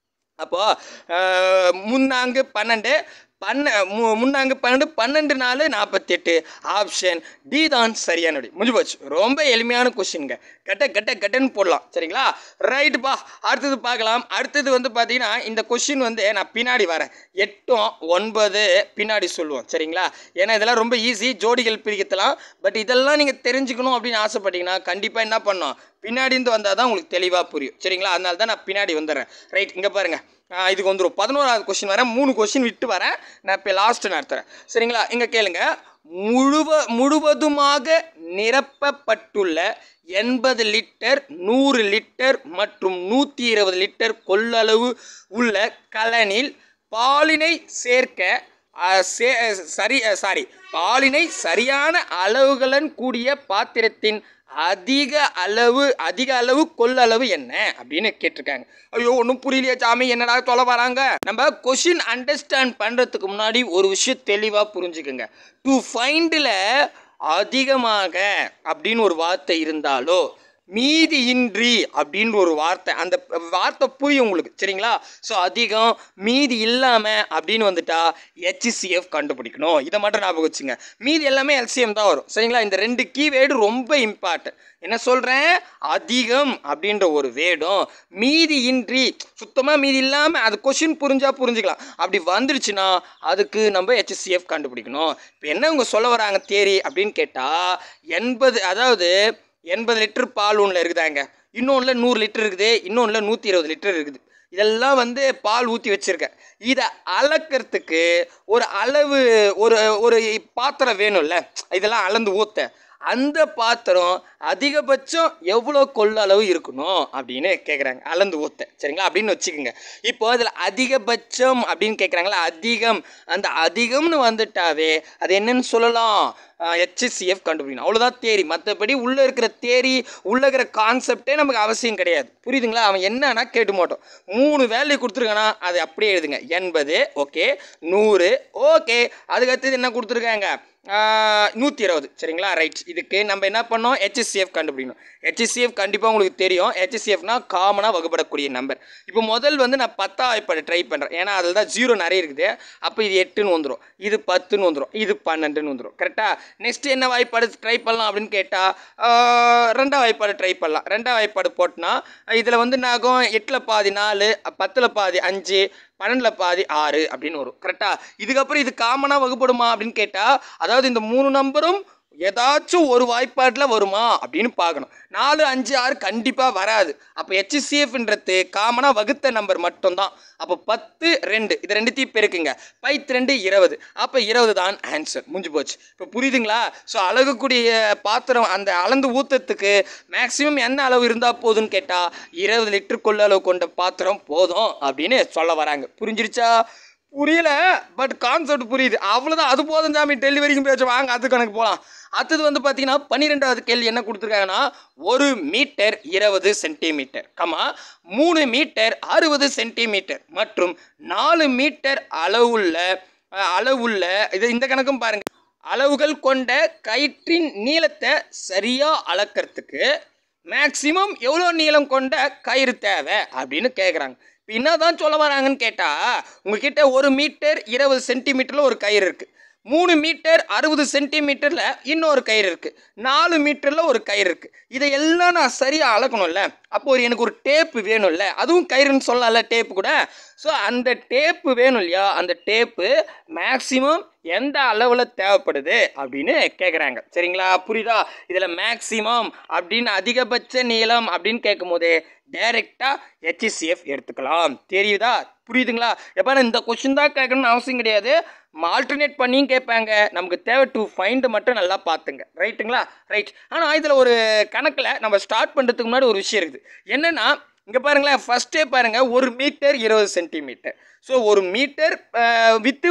அப்போது முன்னாங்கு பன்னெண்டு பன்ன மு- முன்னாங்கு பன்னெண்டு பன்னெண்டு நாலு நாற்பத்தெட்டு ஆப்ஷன் டி தான் சரியான விடை. முடிஞ்சு போச்சு ரொம்ப எளிமையான கொஷினுங்க கட்ட கட்ட கட்டன்னு போடலாம் சரிங்களா ரைட்டுப்பா அடுத்தது பார்க்கலாம் அடுத்தது வந்து பார்த்தீங்கன்னா இந்த கொஷின் வந்து நான் பின்னாடி வரேன் எட்டும் ஒன்பது பின்னாடி சொல்லுவோம் சரிங்களா ஏன்னா இதெல்லாம் ரொம்ப ஈஸி ஜோடிகள் பிரிக்கத்தலாம் பட் இதெல்லாம் நீங்கள் தெரிஞ்சுக்கணும் அப்படின்னு ஆசைப்பட்டீங்கன்னா கண்டிப்பாக என்ன பண்ணணும் பின்னாடி இருந்து வந்தால் தான் உங்களுக்கு தெளிவாக புரியும் சரிங்களா அதனால தான் நான் பின்னாடி வந்துடுறேன் ரைட் இங்கே பாருங்கள் ஆஹ் இதுக்கு வந்துடும் பதினோராவது கொஸ்டின் வரேன் மூணு கொஸ்டின் விட்டு வரேன் நான் இப்போ லாஸ்ட்டு நடத்துகிறேன் சரிங்களா இங்கே கேளுங்க முழுவ முழுவதுமாக நிரப்பப்பட்டுள்ள எண்பது லிட்டர் நூறு லிட்டர் மற்றும் நூற்றி இருபது லிட்டர் கொள்ளளவு உள்ள கலனில் பாலினை சேர்க்க அஹ், சே சரி சாரி பாலினை சரியான அளவுகளுடன் கூடிய பாத்திரத்தின் அதிக அளவு அதிக அளவு கொள்ளளவு என்ன அப்படின்னு கேட்டிருக்காங்க ஐயோ ஒன்றும் புரியலையா சாமி என்னடா சொல்ல வராங்க நம்ம கொஷின் அண்டர்ஸ்டாண்ட் பண்ணுறதுக்கு முன்னாடி ஒரு விஷயம் தெளிவாக புரிஞ்சுக்குங்க டு ஃபைண்டில் அதிகமாக அப்படின்னு ஒரு வார்த்தை இருந்தாலோ மீதி இன்றி அப்படின்ற ஒரு வார்த்தை அந்த வார்த்தை புரியும் உங்களுக்கு சரிங்களா ஸோ அதிகம் மீதி இல்லாமல் அப்படின்னு வந்துட்டா ஹெச்சிசிஎஃப் கண்டுபிடிக்கணும் இதை மட்டும் ஞாபகம் வச்சுங்க மீதி எல்லாமே எல்சிஎம் தான் வரும் சரிங்களா இந்த ரெண்டு கீவேர்டு ரொம்ப இம்பார்ட்டன்ட் என்ன சொல்கிறேன் அதிகம் அப்படின்ற ஒரு வேர்டும் மீதி இன்றி சுத்தமாக மீதி இல்லாமல் அது கொஷின் புரிஞ்சா புரிஞ்சுக்கலாம் அப்படி வந்துருச்சுன்னா அதுக்கு நம்ம ஹெச்சிசிஎஃப் கண்டுபிடிக்கணும் இப்போ என்ன இவங்க சொல்ல வராங்க தேரி அப்படின்னு கேட்டால் எண்பது அதாவது எண்பது லிட்டர் பால் ஒன்றில் இருக்குதாங்க இன்னொன்றில் நூறு லிட்டர் இருக்குது இன்னொன்றில் நூற்றி இருபது லிட்டர் இருக்குது இதெல்லாம் வந்து பால் ஊற்றி வச்சுருக்கேன் இதை அளக்கிறதுக்கு ஒரு அளவு ஒரு ஒரு பாத்திரம் வேணும்ல இதெல்லாம் அளந்து ஊற்ற அந்த பாத்திரம் அதிகபட்சம் எவ்வளோ கொள்ள அளவு இருக்கணும் அப்படின்னு கேட்குறாங்க அளந்து ஊற்ற சரிங்களா அப்படின்னு வச்சுக்கோங்க இப்போ அதில் அதிகபட்சம் அப்படின்னு கேட்குறாங்களா அதிகம் அந்த அதிகம்னு வந்துட்டாவே அது என்னன்னு சொல்லலாம் ஹெச்சிசிஎஃப் கண்டுபிடிக்கணும் அவ்வளோதான் தேரி மற்றபடி உள்ளே இருக்கிற தேரி உள்ளே இருக்கிற கான்செப்டே நமக்கு அவசியம் கிடையாது புரியுதுங்களா அவன் என்னன்னா கேட்டு மாட்டோம் மூணு வேல்யூ கொடுத்துருக்கானா அதை அப்படியே எழுதுங்க எண்பது ஓகே நூறு ஓகே அதுக்கடுத்தது என்ன கொடுத்துருக்காங்க நூற்றி இருபது சரிங்களா ரைட் இதுக்கு நம்ம என்ன பண்ணோம் ஹெச்சிசிஎஃப் கண்டுபிடிக்கணும் ஹெச்சிசிஎஃப் கண்டிப்பாக உங்களுக்கு தெரியும் ஹெச்சிசிஎஃப்னா காமனாக வகுப்படக்கூடிய நம்பர் இப்போ முதல் வந்து நான் பத்தா வாய்ப்பாடு ட்ரை பண்ணுறேன் ஏன்னா அதில் தான் ஜீரோ நிறைய இருக்குது அப்போ இது எட்டுன்னு வந்துடும் இது பத்துன்னு வந்துடும் இது பன்னெண்டுன்னு வந்துடும் கரெக்டாக நெக்ஸ்ட் என்ன வாய்ப்பாடு ட்ரை பண்ணலாம் அப்படின்னு கேட்டால் ரெண்டாம் வாய்ப்பாடு ட்ரை பண்ணலாம் ரெண்டாம் வாய்ப்பாடு போட்டோன்னா இதில் வந்து என்ன ஆகும் எட்டில் பாதி நாலு பத்தில் பாதி அஞ்சு பன்னெண்டில் பாதி ஆறு அப்படின்னு வரும் கரெக்டாக இதுக்கப்புறம் இது காமனாக வகுப்படுமா அப்படின்னு கேட்டால் அதாவது இந்த மூணு நம்பரும் ஏதாச்சும் ஒரு வாய்ப்பாட்டில் வருமா அப்படின்னு பார்க்கணும் நாலு அஞ்சு ஆறு கண்டிப்பாக வராது அப்போ ஹெச்சிசிஎஃப்ன்றது காமனாக வகுத்த நம்பர் மட்டும்தான் அப்போ பத்து ரெண்டு இது ரெண்டுத்தையும் பெருக்குங்க பைத்து ரெண்டு இருபது அப்போ இருபது தான் ஆன்சர் முடிஞ்சு போச்சு இப்போ புரியுதுங்களா ஸோ அழகக்கூடிய பாத்திரம் அந்த அளந்து ஊற்றத்துக்கு மேக்ஸிமம் என்ன அளவு இருந்தால் போதும்னு கேட்டால் இருபது லிட்டர் கொள்ள அளவு கொண்ட பாத்திரம் போதும் அப்படின்னு சொல்ல வராங்க புரிஞ்சிருச்சா புரியல பட் கான்செப்ட் புரியுது அவ்வளோதான் அது போதும் சாமி டெல்லி வரைக்கும் பேச்சு வாங்க அது கணக்கு போகலாம் அடுத்தது வந்து பார்த்தீங்கன்னா பன்னிரெண்டாவது கேள்வி என்ன கொடுத்துருக்காங்கன்னா ஒரு மீட்டர் இருபது சென்டிமீட்டர் கமா மூணு மீட்டர் அறுபது சென்டிமீட்டர் மற்றும் நாலு மீட்டர் அளவுள்ள அஹ், அளவுள்ள இது இந்த கணக்கும் பாருங்க அளவுகள் கொண்ட கயிற்றின் நீளத்தை சரியாக அளக்கிறதுக்கு மேக்ஸிமம் எவ்வளோ நீளம் கொண்ட கயிறு தேவை அப்படின்னு கேட்குறாங்க இப்போ என்னதான் சொல்ல வராங்கன்னு கேட்டால் உங்ககிட்ட ஒரு மீட்டர் இருபது சென்டிமீட்டரில் ஒரு கயிறு இருக்குது மூணு மீட்டர் அறுபது சென்டிமீட்டரில் இன்னொரு கயிறு இருக்குது நாலு மீட்டரில் ஒரு கயிறு இருக்குது இதை எல்லாம் நான் சரியாக அளக்கணும்ல அப்போ ஒரு எனக்கு ஒரு டேப்பு வேணும்ல அதுவும் கயிறுன்னு சொல்லலாம்ல டேப்பு கூட ஸோ அந்த டேப்பு வேணும் இல்லையா அந்த டேப்பு மேக்ஸிமம் எந்த அளவில் தேவைப்படுது அப்படின்னு கேட்குறாங்க சரிங்களா புரியுதா இதில் மேக்ஸிமம் அப்படின்னு அதிகபட்ச நீளம் அப்படின்னு கேட்கும் போதே டைரெக்டாக ஹெச்சிசிஎஃப் எடுத்துக்கலாம் தெரியுதா புரியுதுங்களா எப்போ இந்த கொஷின் தான் கேட்கணும்னு அவசியம் கிடையாது ஆல்டர்னேட் பண்ணியும் கேட்பாங்க நமக்கு தேவை டு ஃபைண்டு மட்டும் நல்லா பார்த்துங்க ரைட்டுங்களா ரைட் ஆனால் இதில் ஒரு கணக்கில் நம்ம ஸ்டார்ட் பண்ணுறதுக்கு முன்னாடி ஒரு விஷயம் இருக்குது என்னென்னா இங்கே பாருங்களேன் ஃபஸ்ட்டே பாருங்கள் ஒரு மீட்டர் இருபது சென்டிமீட்டர் ஸோ ஒரு மீட்டர் வித்து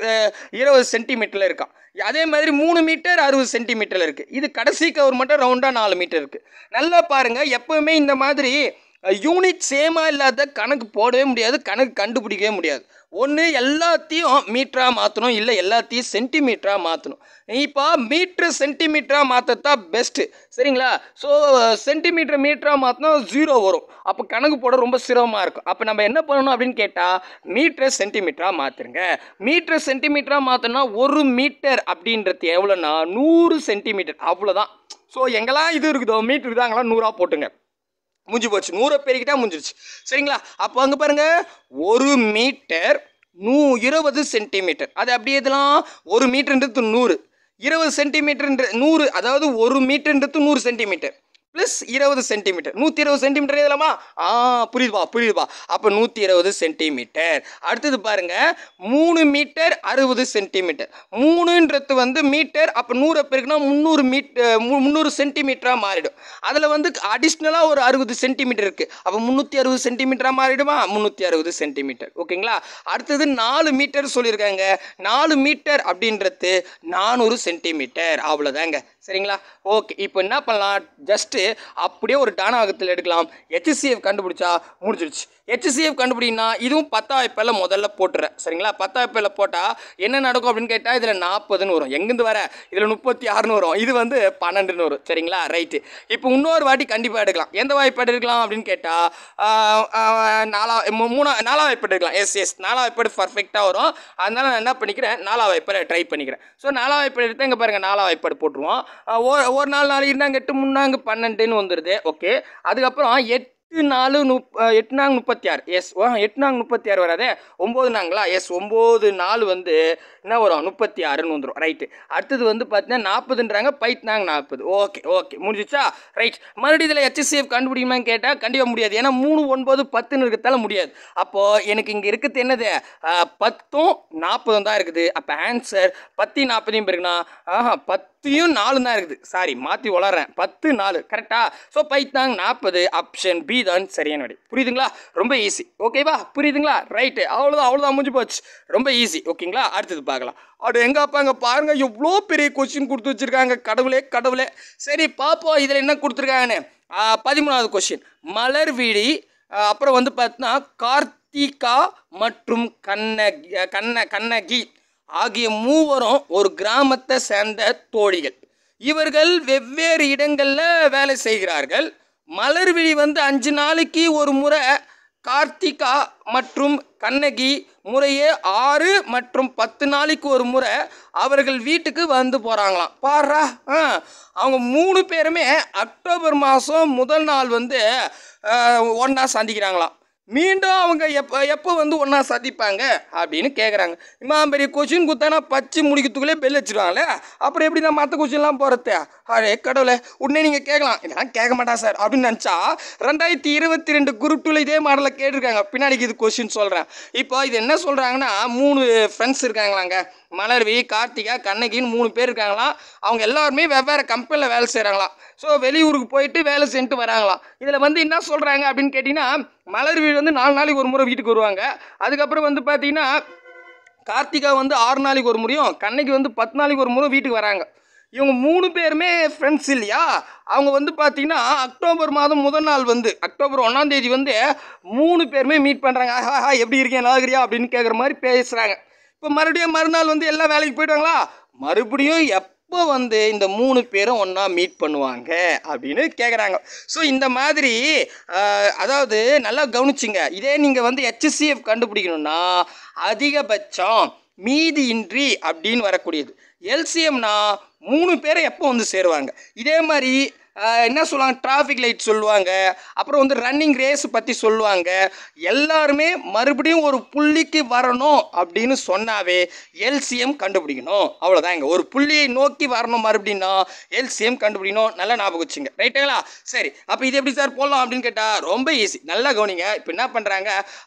இருபது சென்டிமீட்டரில் இருக்கான் அதே மாதிரி மூணு மீட்டர் அறுபது சென்டிமீட்டரில் இருக்குது இது கடைசி கவர் மட்டும் ரவுண்டாக நாலு மீட்டர் இருக்குது நல்லா பாருங்கள் எப்போவுமே இந்த மாதிரி யூனிட் சேமாக இல்லாத கணக்கு போடவே முடியாது கணக்கு கண்டுபிடிக்கவே முடியாது ஒன்று எல்லாத்தையும் மீட்டராக மாற்றணும் இல்லை எல்லாத்தையும் சென்டிமீட்டராக மாற்றணும் இப்போ மீட்ரு சென்டிமீட்டராக மாற்றத்தான் பெஸ்ட்டு சரிங்களா ஸோ சென்டிமீட்டர் மீட்டராக மாற்றினா ஜீரோ வரும் அப்போ கணக்கு போட ரொம்ப சிரமமாக இருக்கும் அப்போ நம்ம என்ன பண்ணணும் அப்படின்னு கேட்டால் மீட்டரை சென்டிமீட்டராக மாற்றுருங்க மீட்டரை சென்டிமீட்டராக மாற்றினா ஒரு மீட்டர் அப்படின்றது எவ்வளோன்னா நூறு சென்டிமீட்டர் அவ்வளோதான் ஸோ எங்கெல்லாம் இது இருக்குதோ மீட்டர் இருக்குதோ அங்கெல்லாம் நூறாக போட்டுங்க முடிஞ்சு போச்சு நூறை பெருக்கிட்டா முடிஞ்சிருச்சு சரிங்களா அப்போ அங்கே பாருங்க ஒரு மீட்டர் நூ இருபது சென்டிமீட்டர் அது அப்படியே இதெல்லாம் ஒரு மீட்டர்ன்றது நூறு இருபது சென்டிமீட்டர்ன்ற நூறு அதாவது ஒரு மீட்டர்ன்றது நூறு சென்டிமீட்டர் ப்ளஸ் இருபது சென்டிமீட்டர் நூற்றி இருபது சென்டிமீட்டர் எழுதலாமா ஆ புரியுதுப்பா புரியுதுப்பா அப்போ நூற்றி இருபது சென்டிமீட்டர் அடுத்தது பாருங்க மூணு மீட்டர் அறுபது சென்டிமீட்டர் மூணுன்றது வந்து மீட்டர் அப்போ நூறை பெருக்குனா முந்நூறு மீட்டர் முந்நூறு சென்டிமீட்டராக மாறிடும் அதில் வந்து அடிஷ்னலாக ஒரு அறுபது சென்டிமீட்டர் இருக்குது அப்போ முந்நூற்றி அறுபது சென்டிமீட்டராக மாறிடுமா முந்நூற்றி அறுபது சென்டிமீட்டர் ஓகேங்களா அடுத்தது நாலு மீட்டர் சொல்லியிருக்காங்க நாலு மீட்டர் அப்படின்றது நானூறு சென்டிமீட்டர் அவ்வளோதாங்க சரிங்களா ஓகே இப்போ என்ன பண்ணலாம் ஜஸ்ட்டு அப்படியே ஒரு டானாகத்தில் எடுக்கலாம் ஹெச்சிசிஎஃப் கண்டுபிடிச்சா முடிஞ்சிருச்சு ஹெச்சிசிஎஃப் கண்டுபிடினா இதுவும் பத்தாயிரப்பில் முதல்ல போட்டுறேன் சரிங்களா பத்தாயிரப்பில் போட்டால் என்ன நடக்கும் அப்படின்னு கேட்டால் இதில் நாற்பதுன்னு வரும் எங்கேருந்து வர இதில் முப்பத்தி ஆறுன்னு வரும் இது வந்து பன்னெண்டுன்னு வரும் சரிங்களா ரைட்டு இப்போ இன்னொரு வாட்டி கண்டிப்பாக எடுக்கலாம் எந்த வாய்ப்பாடு எடுக்கலாம் அப்படின்னு கேட்டால் நாலா மூ- மூணா நாலா வாய்ப்பாடு எடுக்கலாம் எஸ் எஸ் நாலா வாய்ப்பாடு பர்ஃபெக்டாக வரும் அதனால நான் என்ன பண்ணிக்கிறேன் நாலா வாய்ப்பாடு ட்ரை பண்ணிக்கிறேன் ஸோ நாலா வாய்ப்பாடு எடுத்து இங்கே பாருங்கள் நாலா வாய்ப்பாடு போட்டுருவோம் ஆஹ் ஒரு ஒரு நாள் நாலு இருந்தாங்க எட்டு முன்னாங்க பன்னெண்டுன்னு வந்துடுது ஓகே அதுக்கப்புறம் எட்டு எட்டு நாலு முப் அஹ் எட்டு நாங்க முப்பத்தி ஆறு எஸ் ஓ எட்டு நாங்க முப்பத்தி ஆறு வராதே ஒம்பது நாங்களா எஸ் ஒம்பது நாலு வந்து என்ன வரும் முப்பத்தி ஆறுன்னு வந்துடும் ரைட்டு அடுத்தது வந்து பார்த்தீங்கன்னா நாற்பதுன்றாங்க பைத்னாங்க நாற்பது ஓகே ஓகே முடிஞ்சிச்சா ரைட் மறுபடியும் இதில் ஹெச்சிஎஃப் கண்டுபிடிக்குமான்னு கேட்டால் கண்டிப்பாக முடியாது ஏன்னா மூணு ஒன்பது பத்துன்னு இருக்கிறதால முடியாது அப்போது எனக்கு இங்கே இருக்கிறது என்னது அஹ், பத்தும் நாற்பதும் தான் இருக்குது அப்போ ஆன்சர் பத்தி நாற்பதையும் பிறகுனா ஆஹா பத்தையும் நாலு தான் இருக்குது சாரி மாற்றி வளர்றேன் பத்து நாலு கரெக்டா ஸோ பைத்தாங் நாற்பது ஆப்ஷன் பி தான் சரியான விடை புரியுதுங்களா ரொம்ப ஈஸி ஓகேவா புரியுதுங்களா ரைட்டு அவ்வளோதான் அவ்வளோதான் முடிஞ்சு போச்சு ரொம்ப ஈஸி ஓகேங்களா அடுத்தது பார்க்கலாம் அது எங்க அப்பாங்க பாருங்க எவ்வளோ பெரிய கொஸ்டின் கொடுத்து வச்சிருக்காங்க கடவுளே கடவுளே சரி பார்ப்போம் இதில் என்ன கொடுத்துருக்காங்கன்னு ஆ, பதிமூணாவது கொஸ்டின் மலர்விழி ஆ, அப்புறம் வந்து பார்த்தீங்கன்னா கார்த்திகா மற்றும் கண்ணகி கண்ண கண்ணகி ஆகிய மூவரும் ஒரு கிராமத்தை சேர்ந்த தோழிகள் இவர்கள் வெவ்வேறு இடங்களில் வேலை செய்கிறார்கள் மலர்விழி வந்து அஞ்சு நாளைக்கு ஒரு முறை கார்த்திகா மற்றும் கண்ணகி முறையே ஆறு மற்றும் பத்து நாளைக்கு ஒரு முறை அவர்கள் வீட்டுக்கு வந்து போகிறாங்களாம் பாரா ஆ அவங்க மூணு பேருமே அக்டோபர் மாதம் முதல் நாள் வந்து ஒன்றா சந்திக்கிறாங்களாம் மீண்டும் அவங்க எப்போ எப்போ வந்து ஒன்றா சந்திப்பாங்க அப்படின்னு கேட்குறாங்க இம்மா பெரிய கொஷின் கொடுத்தானா பச்சு முடிக்கிறதுக்குள்ளே பெல் வச்சிருவாங்களே அப்புறம் எப்படி நான் மற்ற கொஷின்லாம் போகிறது அடே கடவுளே உடனே நீங்கள் கேட்கலாம் இதெல்லாம் கேட்க மாட்டா சார் அப்படின்னு நினச்சா ரெண்டாயிரத்தி இருபத்தி ரெண்டு குரூப் டூவில் இதே மாடலில் கேட்டிருக்காங்க பின்னாடிக்கு இது கொஷின் சொல்கிறேன் இப்போ இது என்ன சொல்கிறாங்கன்னா மூணு ஃப்ரெண்ட்ஸ் இருக்காங்களாங்க மலர்வி கார்த்திகா கண்ணகின்னு மூணு பேர் இருக்காங்களாம் அவங்க எல்லாருமே வெவ்வேறு கம்பெனியில் வேலை செய்கிறாங்களாம் ஸோ வெளியூருக்கு போயிட்டு வேலை செஞ்சுட்டு வராங்களாம் இதில் வந்து என்ன சொல்கிறாங்க அப்படின்னு கேட்டிங்கன்னா மலர்வி வந்து நாலு நாளைக்கு ஒரு முறை வீட்டுக்கு வருவாங்க அதுக்கப்புறம் வந்து பார்த்தீங்கன்னா கார்த்திகா வந்து ஆறு நாளைக்கு ஒரு முறையும் கண்ணகி வந்து பத்து நாளைக்கு ஒரு முறை வீட்டுக்கு வராங்க இவங்க மூணு பேருமே ஃப்ரெண்ட்ஸ் இல்லையா அவங்க வந்து பார்த்தீங்கன்னா அக்டோபர் மாதம் முதல் நாள் வந்து அக்டோபர் ஒன்றாம் தேதி வந்து மூணு பேருமே மீட் பண்ணுறாங்க ஆஹா ஆஹா, எப்படி இருக்கீங்க நல்லா இருக்கிறியா அப்படின்னு கேட்குற மாதிரி பேசுகிறாங்க இப்போ மறுபடியும் மறுநாள் வந்து எல்லா வேலைக்கு போயிட்டாங்களா மறுபடியும் எப்போ வந்து இந்த மூணு பேரும் ஒன்றா மீட் பண்ணுவாங்க அப்படின்னு கேட்குறாங்க ஸோ இந்த மாதிரி ஆஹ், அதாவது நல்லா கவனிச்சிங்க இதே நீங்கள் வந்து ஹெச்சிஎஃப் கண்டுபிடிக்கணும்னா அதிகபட்சம் மீதியின்றி அப்படின்னு வரக்கூடியது எல்சிஎம்னா மூணு பேரை எப்போ வந்து சேருவாங்க இதே மாதிரி ஆஹ், என்ன சொல்லுவாங்க டிராஃபிக் லைட் சொல்லுவாங்க அப்புறம் வந்து ரன்னிங் ரேஸ் பற்றி சொல்லுவாங்க எல்லாருமே மறுபடியும் ஒரு புள்ளிக்கு வரணும் அப்படின்னு சொன்னாவே எல்சிஎம் கண்டுபிடிக்கணும் அவ்வளோதான் இங்கே ஒரு புள்ளியை நோக்கி வரணும் மறுபடின்னா எல்சிஎம் கண்டுபிடிக்கணும் நல்லா ஞாபகம் வச்சுங்க ரைட்டுங்களா சரி அப்போ இது எப்படி சார் போடலாம் அப்படின்னு கேட்டால் ரொம்ப ஈஸி நல்லா கவனிங்க இப்போ என்ன பண்ணுறாங்க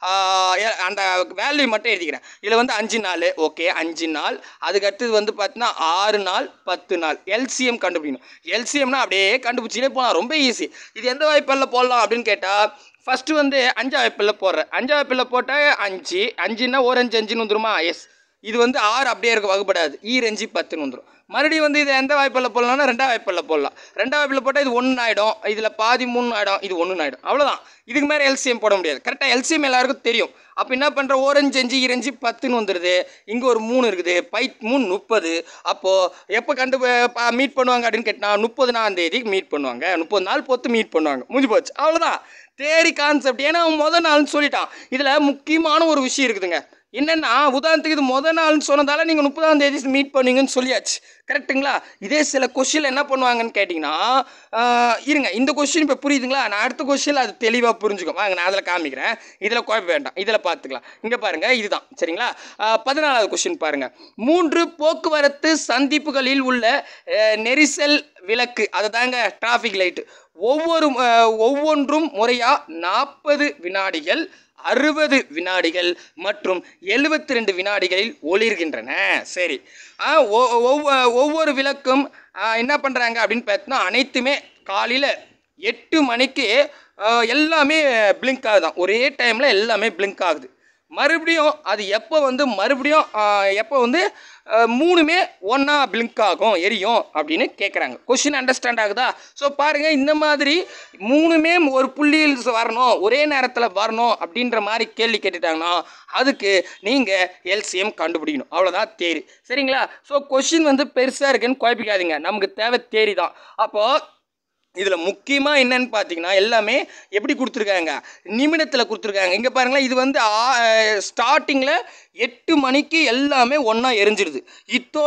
அந்த வேல்யூ மட்டும் எழுதிக்கிறேன் இதில் வந்து அஞ்சு நாள் ஓகே அஞ்சு நாள் அதுக்கு அடுத்தது வந்து பார்த்தீங்கன்னா ஆறு நாள் பத்து நாள் எல்சிஎம் கண்டுபிடிக்கணும் எல்சிஎம்னா அப்படியே கண்டுபிடிச்சிட்டே போகலாம் ரொம்ப ஈஸி இது எந்த வாய்ப்பில் போடலாம் அப்படின்னு கேட்டால் ஃபஸ்ட்டு வந்து அஞ்சா வாய்ப்பில் போடுறேன் அஞ்சா வாய்ப்பில் போட்டால் அஞ்சு அஞ்சுன்னா ஒரு அஞ்சு அஞ்சுன்னு வந்துருமா எஸ் இது வந்து ஆறு அப்படியே இருக்க வகுப்படாது ஈரஞ்சு பத்துன்னு வந்துடும் மறுபடியும் வந்து இது எந்த வாய்ப்பில் போடலாம்னா ரெண்டாம் வாய்ப்பில் போடலாம் ரெண்டாம் வாய்ப்பில் போட்டால் இது ஒன்று ஆகிடும் இதில் பாதி மூணு ஆகிடும் இது ஒன்று ஆகிடும் அவ்வளோதான் இதுக்கு மேலே எல்சிஎம் போட முடியாது கரெக்டாக எல்சிஎம் எல்லாருக்கும் தெரியும் அப்போ என்ன பண்ணுற ஓரஞ்சு அஞ்சு இரஞ்சு பத்துன்னு வந்துடுது இங்கே ஒரு மூணு இருக்குது பை மூணு முப்பது அப்போது எப்போ கண்டு மீட் பண்ணுவாங்க அப்படின்னு கேட்டால் முப்பதுனாம் தேதி மீட் பண்ணுவாங்க முப்பது நாள் பொத்து மீட் பண்ணுவாங்க முடிஞ்சு போச்சு அவ்வளோதான் தேரி கான்செப்ட் ஏன்னா அவன் முதல் நாள்னு சொல்லிட்டான் இதில் முக்கியமான ஒரு விஷயம் இருக்குதுங்க என்னென்னா உதாரணத்துக்கு இது முத நாள்னு சொன்னதால நீங்கள் முப்பதாம் தேதி மீட் பண்ணுவீங்கன்னு சொல்லியாச்சு கரெக்ட்டுங்களா இதே சில கொஷினில் என்ன பண்ணுவாங்கன்னு கேட்டிங்கன்னா ஆஹ், இருங்க இந்த கொஷின் இப்போ புரியுதுங்களா நான் அடுத்த கொஷினில் அது தெளிவாக புரிஞ்சுக்கும் வாங்க நான் அதில் காமிக்கிறேன் இதில் குழப்ப வேண்டாம் இதில் பார்த்துக்கலாம் இங்கே பாருங்கள் இதுதான் சரிங்களா ஆஹ், பதினாலாவது கொஷின் பாருங்கள் மூன்று போக்குவரத்து சந்திப்புகளில் உள்ள ஆஹ், நெரிசல் விளக்கு அதை தாங்க டிராஃபிக் லைட்டு ஒவ்வொரு ஆஹ், ஒவ்வொன்றும் முறையாக நாற்பது வினாடிகள் அறுபது வினாடிகள் மற்றும் எழுபத்தி ரெண்டு வினாடிகளில் ஒளிர்கின்றன சரி ஆ, ஒ- ஒவ்வொ- ஒவ்வொரு விளக்கும் ஆ, என்ன பண்ணுறாங்க அப்படின்னு பார்த்தோன்னா அனைத்துமே காலையில் எட்டு மணிக்கு ஆ, எல்லாமே பிளிங்க் ஆகுதான் ஒரே டைமில் எல்லாமே பிளிங்க் ஆகுது மறுபடியும் அது எப்போ வந்து மறுபடியும் ஆ, எப்போ வந்து ஆ, மூணுமே ஒன்றா பிளிங்க் ஆகும் எரியும் அப்படின்னு கேட்குறாங்க கொஷின் அண்டர்ஸ்டாண்ட் ஆகுதா ஸோ பாருங்கள் இந்த மாதிரி மூணுமே ஒரு புள்ளியில் வரணும் ஒரே நேரத்தில் வரணும் அப்படின்ற மாதிரி கேள்வி கேட்டுட்டாங்கன்னா அதுக்கு நீங்கள் எல்சிஎம் கண்டுபிடிக்கணும் அவ்வளோதான் தேரி சரிங்களா ஸோ கொஷின் வந்து பெருசாக இருக்குன்னு குழப்பிக்காதீங்க நமக்கு தேவை தேரி தான் அப்போது இதில் முக்கியமாக என்னன்னு பார்த்தீங்கன்னா எல்லாமே எப்படி கொடுத்துருக்காங்க நிமிடத்தில் கொடுத்துருக்காங்க இங்கே பாருங்களேன் இது வந்து ஸ்டார்டிங்கில் எட்டு மணிக்கு எல்லாமே ஒன்றா எரிஞ்சிடுது இத்தோட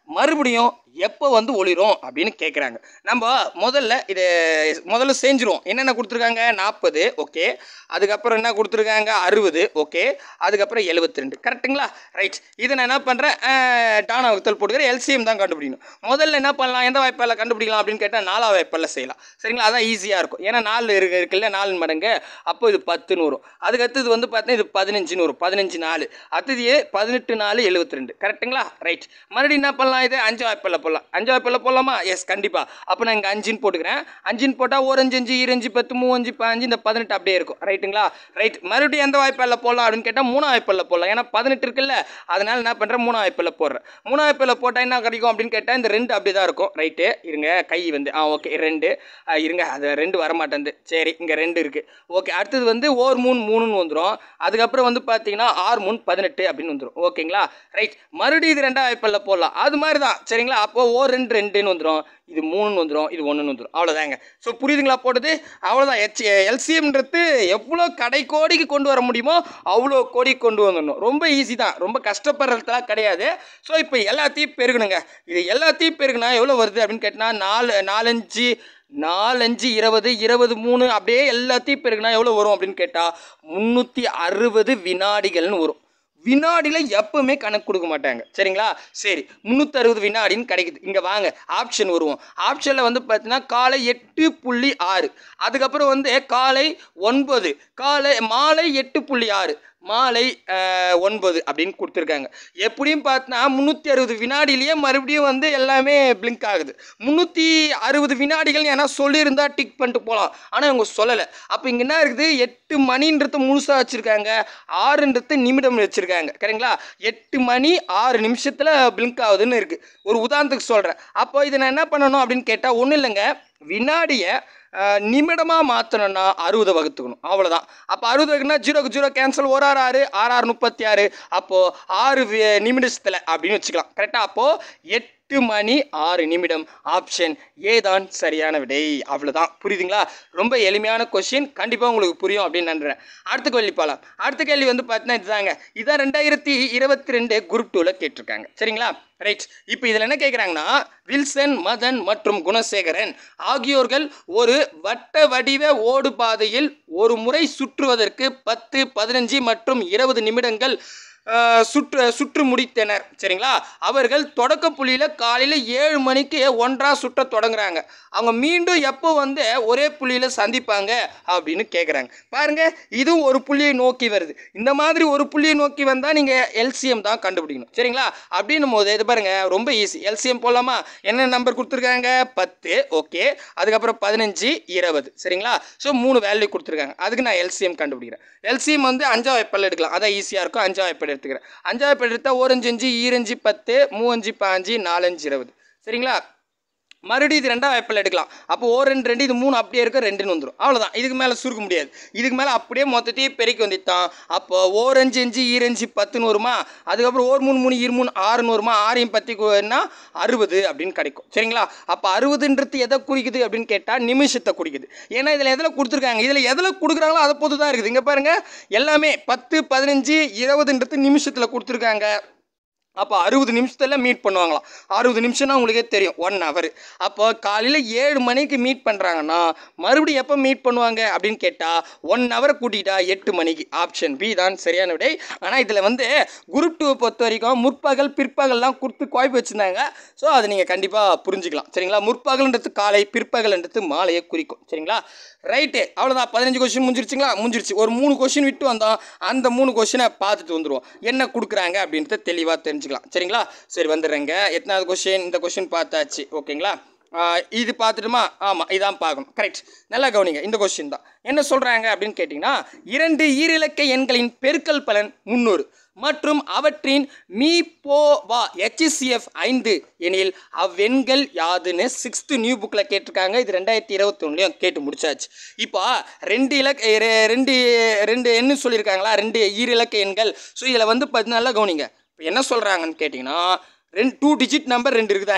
மறுபடியும் எப்போ வந்து ஒளிரும் அப்படின்னு கேட்குறாங்க நம்ம முதல்ல இது முதல்ல செஞ்சுருவோம் என்னென்ன கொடுத்துருக்காங்க நாற்பது ஓகே அதுக்கப்புறம் என்ன கொடுத்துருக்காங்க அறுபது ஓகே அதுக்கப்புறம் எழுபத்தி ரெண்டு கரெக்டுங்களா ரைட் இதை நான் என்ன பண்ணுறேன் டானா வகுத்தல் போட்டுக்கிறேன் எல்சிஎம் தான் கண்டுபிடிக்கணும் முதல்ல என்ன பண்ணலாம் எந்த வாய்ப்பால் கண்டுபிடிக்கலாம் அப்படின்னு கேட்டால் நாலா வாய்ப்பால் செய்யலாம் சரிங்களா அதான் ஈஸியாக இருக்கும் ஏன்னா நாலு இருக்கு இருக்குல்ல நாலு மடங்கு அப்போ இது பத்துன்னு வரும் அதுக்கு அடுத்தது வந்து பார்த்தீங்கன்னா இது பதினஞ்சுன்னு வரும் பதினஞ்சு நாலு அடுத்தது பதினெட்டு நாலு எழுபத்தி ரெண்டு கரெக்டுங்களா ரைட் மறுபடியும் என்ன பண்ணலாம் இது அஞ்சு வாய்ப்பில் போடலாம் அஞ்சு வாய்ப்பில் போடலாமா எஸ் கண்டிப்பாக அப்போ நான் இங்கே அஞ்சுன்னு போட்டுக்கிறேன் அஞ்சுன்னு போட்டால் ஒரு அஞ்சு அஞ்சு இரஞ்சு பத்து மூவஞ்சு பாஞ்சு இந்த பதினெட்டு அப்படியே இருக்கும் ரைட்டுங்களா ரைட் மறுபடியும் எந்த வாய்ப்பில் போடலாம் அப்படின்னு கேட்டால் மூணு வாய்ப்பில் போடலாம் ஏன்னா பதினெட்டு இருக்குல்ல அதனால என்ன பண்ணுறேன் மூணு வாய்ப்பில் போடுறேன் மூணு வாய்ப்பில் போட்டால் என்ன கிடைக்கும் அப்படின்னு கேட்டால் இந்த ரெண்டு அப்படி தான் இருக்கும் ரைட்டு இருங்க கை வந்து ஆ ஓகே ரெண்டு ஆ, இருங்க அது ரெண்டு வரமாட்டேங்குது சரி இங்கே ரெண்டு இருக்குது ஓகே அடுத்தது வந்து ஓர் மூணு மூணுன்னு வந்துடும் அதுக்கப்புறம் வந்து பார்த்தீங்கன்னா ஆறு மூணு பதினெட்டு அப்படின்னு வந்துடும் ஓகேங்களா ரைட் மறுபடியும் இது ரெண்டாவது வாய்ப்பில் போடலாம் அது மாதிரி தான் சரிங்களா அப்போ ஓ ரெண்டு ரெண்டுன்னு வந்துடும் இது மூணுன்னு வந்துடும் இது ஒன்றுன்னு வந்துடும் அவ்வளோதாங்க ஸோ புரியுதுங்களா போட்டது அவ்வளோதான் ஹெச் எல்சிஎம்ன்றது எவ்வளோ கடை கோடிக்கு கொண்டு வர முடியுமோ அவ்வளோ கோடிக்கு கொண்டு வந்துடணும் ரொம்ப ஈஸி தான் ரொம்ப கஷ்டப்படுறதுலாம் கிடையாது ஸோ இப்போ எல்லாத்தையும் பெருகணுங்க இது எல்லாத்தையும் பெருகுனா எவ்வளோ வருது அப்படின்னு கேட்டினா நாலு நாலஞ்சு நாலஞ்சு இருபது இருபது மூணு அப்படியே எல்லாத்தையும் பெருகுனா எவ்வளோ வரும் அப்படின்னு கேட்டால் முந்நூற்றி அறுபது வினாடிகள்னு வரும் வினாடியில் எப்பவுமே கணக்கு கொடுக்க மாட்டாங்க சரிங்களா சரி முந்நூற்றறுபது வினாடின்னு கிடைக்குது இங்கே வாங்க ஆப்ஷன் வருவோம் ஆப்ஷனில் வந்து பார்த்தீங்கன்னா காலை எட்டு புள்ளி ஆறு அதுக்கப்புறம் வந்து காலை ஒன்பது காலை மாலை எட்டு புள்ளி ஆறு மாலை அஹ், ஒன்பது அப்படின்னு கொடுத்துருக்காங்க எப்படியும் பார்த்தா முந்நூற்றி அறுபது வினாடியிலேயே மறுபடியும் வந்து எல்லாமே பிளிங்க் ஆகுது முந்நூற்றி அறுபது வினாடிகள் ஏன்னா சொல்லியிருந்தா டிக் பண்ணிட்டு போகலாம் ஆனால் இவங்க சொல்லலை அப்போ இங்கே என்ன இருக்குது எட்டு மணின்றது முழுசாக வச்சுருக்காங்க ஆறுன்றது நிமிடம் வச்சுருக்காங்க சரிங்களா எட்டு மணி ஆறு நிமிஷத்தில் பிளிங்க் ஆகுதுன்னு இருக்குது ஒரு உதாரணத்துக்கு சொல்கிறேன் அப்போ இதை நான் என்ன பண்ணணும் அப்படின்னு கேட்டால் ஒன்றும் இல்லைங்க வினாடியை நிமிடமாக மாற்றணும்னா அறுபதை வகுத்துக்கணும் அவ்வளோதான் அப்போ அறுபது வகுனா ஜீரோக்கு ஜீரோ கேன்சல் ஒரு ஆறு ஆறு ஆறு ஆறு முப்பத்தி ஆறு அப்போது ஆறு வி- நிமிடத்தில் அப்படின்னு வச்சுக்கலாம் கரெக்டாக அப்போது எட்டு மணி ஆறு நிமிடம் ஆப்ஷன் ஏ தான் சரியான விடை அவ்வளோதான் புரியுதுங்களா ரொம்ப எளிமையான கொஷின் கண்டிப்பாக உங்களுக்கு புரியும் அப்படின்னு நம்புறேன் அடுத்த கேள்வி போகலாம் அடுத்த கேள்வி வந்து பார்த்தீங்கன்னா இதுதாங்க இதான் ரெண்டாயிரத்தி இருபத்தி ரெண்டு குரூப் டூவில் கேட்டிருக்காங்க சரிங்களா ரைட் இப்போ இதில் என்ன கேட்குறாங்கன்னா வில்சன் மதன் மற்றும் குணசேகரன் ஆகியோர்கள் ஒரு வட்ட வடிவ ஓடு பாதையில் ஒரு முறை சுற்றுவதற்கு பத்து பதினஞ்சு மற்றும் இருபது நிமிடங்கள் ஆஹ், சுற்று சுற்று முடித்தனர் சரிங்களா அவர்கள் தொடக்க புள்ளியில் காலையில் ஏழு மணிக்கு ஒன்றா சுற்ற தொடங்குறாங்க அவங்க மீண்டும் எப்போ வந்து ஒரே புள்ளியில் சந்திப்பாங்க அப்படின்னு கேட்குறாங்க பாருங்க இதுவும் ஒரு புள்ளியை நோக்கி வருது இந்த மாதிரி ஒரு புள்ளியை நோக்கி வந்தால் நீங்கள் எல்சிஎம் தான் கண்டுபிடிக்கணும் சரிங்களா அப்படின்னும் போது இது பாருங்க ரொம்ப ஈஸி எல்சிஎம் போடலாமா என்ன நம்பர் கொடுத்துருக்காங்க பத்து ஓகே அதுக்கப்புறம் பதினஞ்சு இருபது சரிங்களா ஸோ மூணு வேல்யூ கொடுத்துருக்காங்க அதுக்கு நான் எல்சிஎம் கண்டுபிடிக்கிறேன் எல்சிஎம் வந்து அஞ்சாவது வெப்பல் எடுக்கலாம் அதான் ஈஸியாக இருக்கும் அஞ்சாவது வெப்பல் எடுத்துக்கிறேன் அஞ்சாவது வெப்பல் எடுத்தால் ஓரஞ்சு அஞ்சு ஈரஞ்சு பத்து மூவஞ்சு பாஞ்சு நாலஞ்சு இருபது சரிங்களா மறுபடியும் இது ரெண்டாவது வாய்ப்பில் எடுக்கலாம் அப்போ ஓ ரெண்டு ரெண்டு இது மூணு அப்படியே இருக்க ரெண்டுன்னு வந்துடும் அவ்வளோதான் இதுக்கு மேலே சுருக்க முடியாது இதுக்கு மேலே அப்படியே மொத்தத்தையும் பெருக்கி வந்துட்டான் அப்போ ஓரஞ்சு அஞ்சு ஈரஞ்சு பத்துன்னு வருமா அதுக்கப்புறம் ஓர் மூணு மூணு இரு மூணு ஆறுன்னு வருமா ஆறையும் பத்திக்குன்னா அறுபது அப்படின்னு கிடைக்கும் சரிங்களா அப்போ அறுபதுன்றது எதை குறிக்குது அப்படின்னு கேட்டால் நிமிஷத்தை குறிக்குது ஏன்னா இதில் எதில் கொடுத்துருக்காங்க இதில் எதில் கொடுக்குறாங்களோ அதை பொறுத்து தான் இருக்குது இங்கே பாருங்கள் எல்லாமே பத்து பதினஞ்சு இருபதுன்றது நிமிஷத்தில் கொடுத்துருக்காங்க அப்போ அறுபது நிமிஷத்தில் மீட் பண்ணுவாங்களாம் அறுபது நிமிஷம்னா உங்களுக்கே தெரியும் ஒன் ஹவர் அப்போ காலையில் ஏழு மணிக்கு மீட் பண்ணுறாங்கன்னா மறுபடியும் எப்போ மீட் பண்ணுவாங்க அப்படின்னு கேட்டால் ஒன் ஹவரை கூட்டிக்கிட்டா எட்டு மணிக்கு ஆப்ஷன் பி தான் சரியான விடை ஆனால் இதில் வந்து குரூப் டூவை பொறுத்த வரைக்கும் முற்பகல் பிற்பகல்லாம் கொடுத்து குழப்பி வச்சுருந்தாங்க ஸோ அதை நீங்கள் கண்டிப்பாக புரிஞ்சுக்கலாம் சரிங்களா முற்பகல்ன்றது காலை பிற்பகல்ன்றது மாலையை குறிக்கும் சரிங்களா ரைட்டு அவ்வளோதான் பதினஞ்சு கொஸ்டின் முடிஞ்சிருச்சுங்களா முடிஞ்சிருச்சு ஒரு மூணு கொஸ்டின் விட்டு வந்தோம் அந்த மூணு கொஸ்டினை பார்த்துட்டு வந்துடுவோம் என்ன கொடுக்குறாங்க அப்படின்றத தெளிவாக தெரிஞ்சுக்கலாம் சரிங்களா சரி வந்துடுறேங்க எத்தனாவது கொஸ்டின் இந்த கொஸ்டின் பார்த்தாச்சு ஓகேங்களா ஆஹ் இது பார்த்துட்டுமா ஆமாம் இதான் பார்க்கணும் கரெக்ட் நல்லா கவனிங்க இந்த கொஸ்டின் தான் என்ன சொல்கிறாங்க அப்படின்னு கேட்டிங்கன்னா இரண்டு ஈரிலக்க எண்களின் பெருக்கல் பலன் முந்நூறு மற்றும் அவற்றின் மீ போ வா ஹெச்சிசிஎஃப் ஐந்து எனில் அவ்வெண்கள் யாதுன்னு சிக்ஸ்த்து நியூ புக்கில் கேட்டிருக்காங்க இது ரெண்டாயிரத்தி இருபத்தொன்னுலையும் கேட்டு முடிச்சாச்சு இப்போ ரெண்டு இலக்க ரெ- ரெண்டு ரெண்டு எண்ணு சொல்லியிருக்காங்களா ரெண்டு ஈரிலக்க எண்கள் ஸோ இதில் வந்து பார்த்தீங்கன்னா நல்லா கவனிங்க இப்போ என்ன சொல்கிறாங்கன்னு கேட்டிங்கன்னா ரெண்டு டூ டிஜிட் நம்பர் ரெண்டு இருக்குதாங்க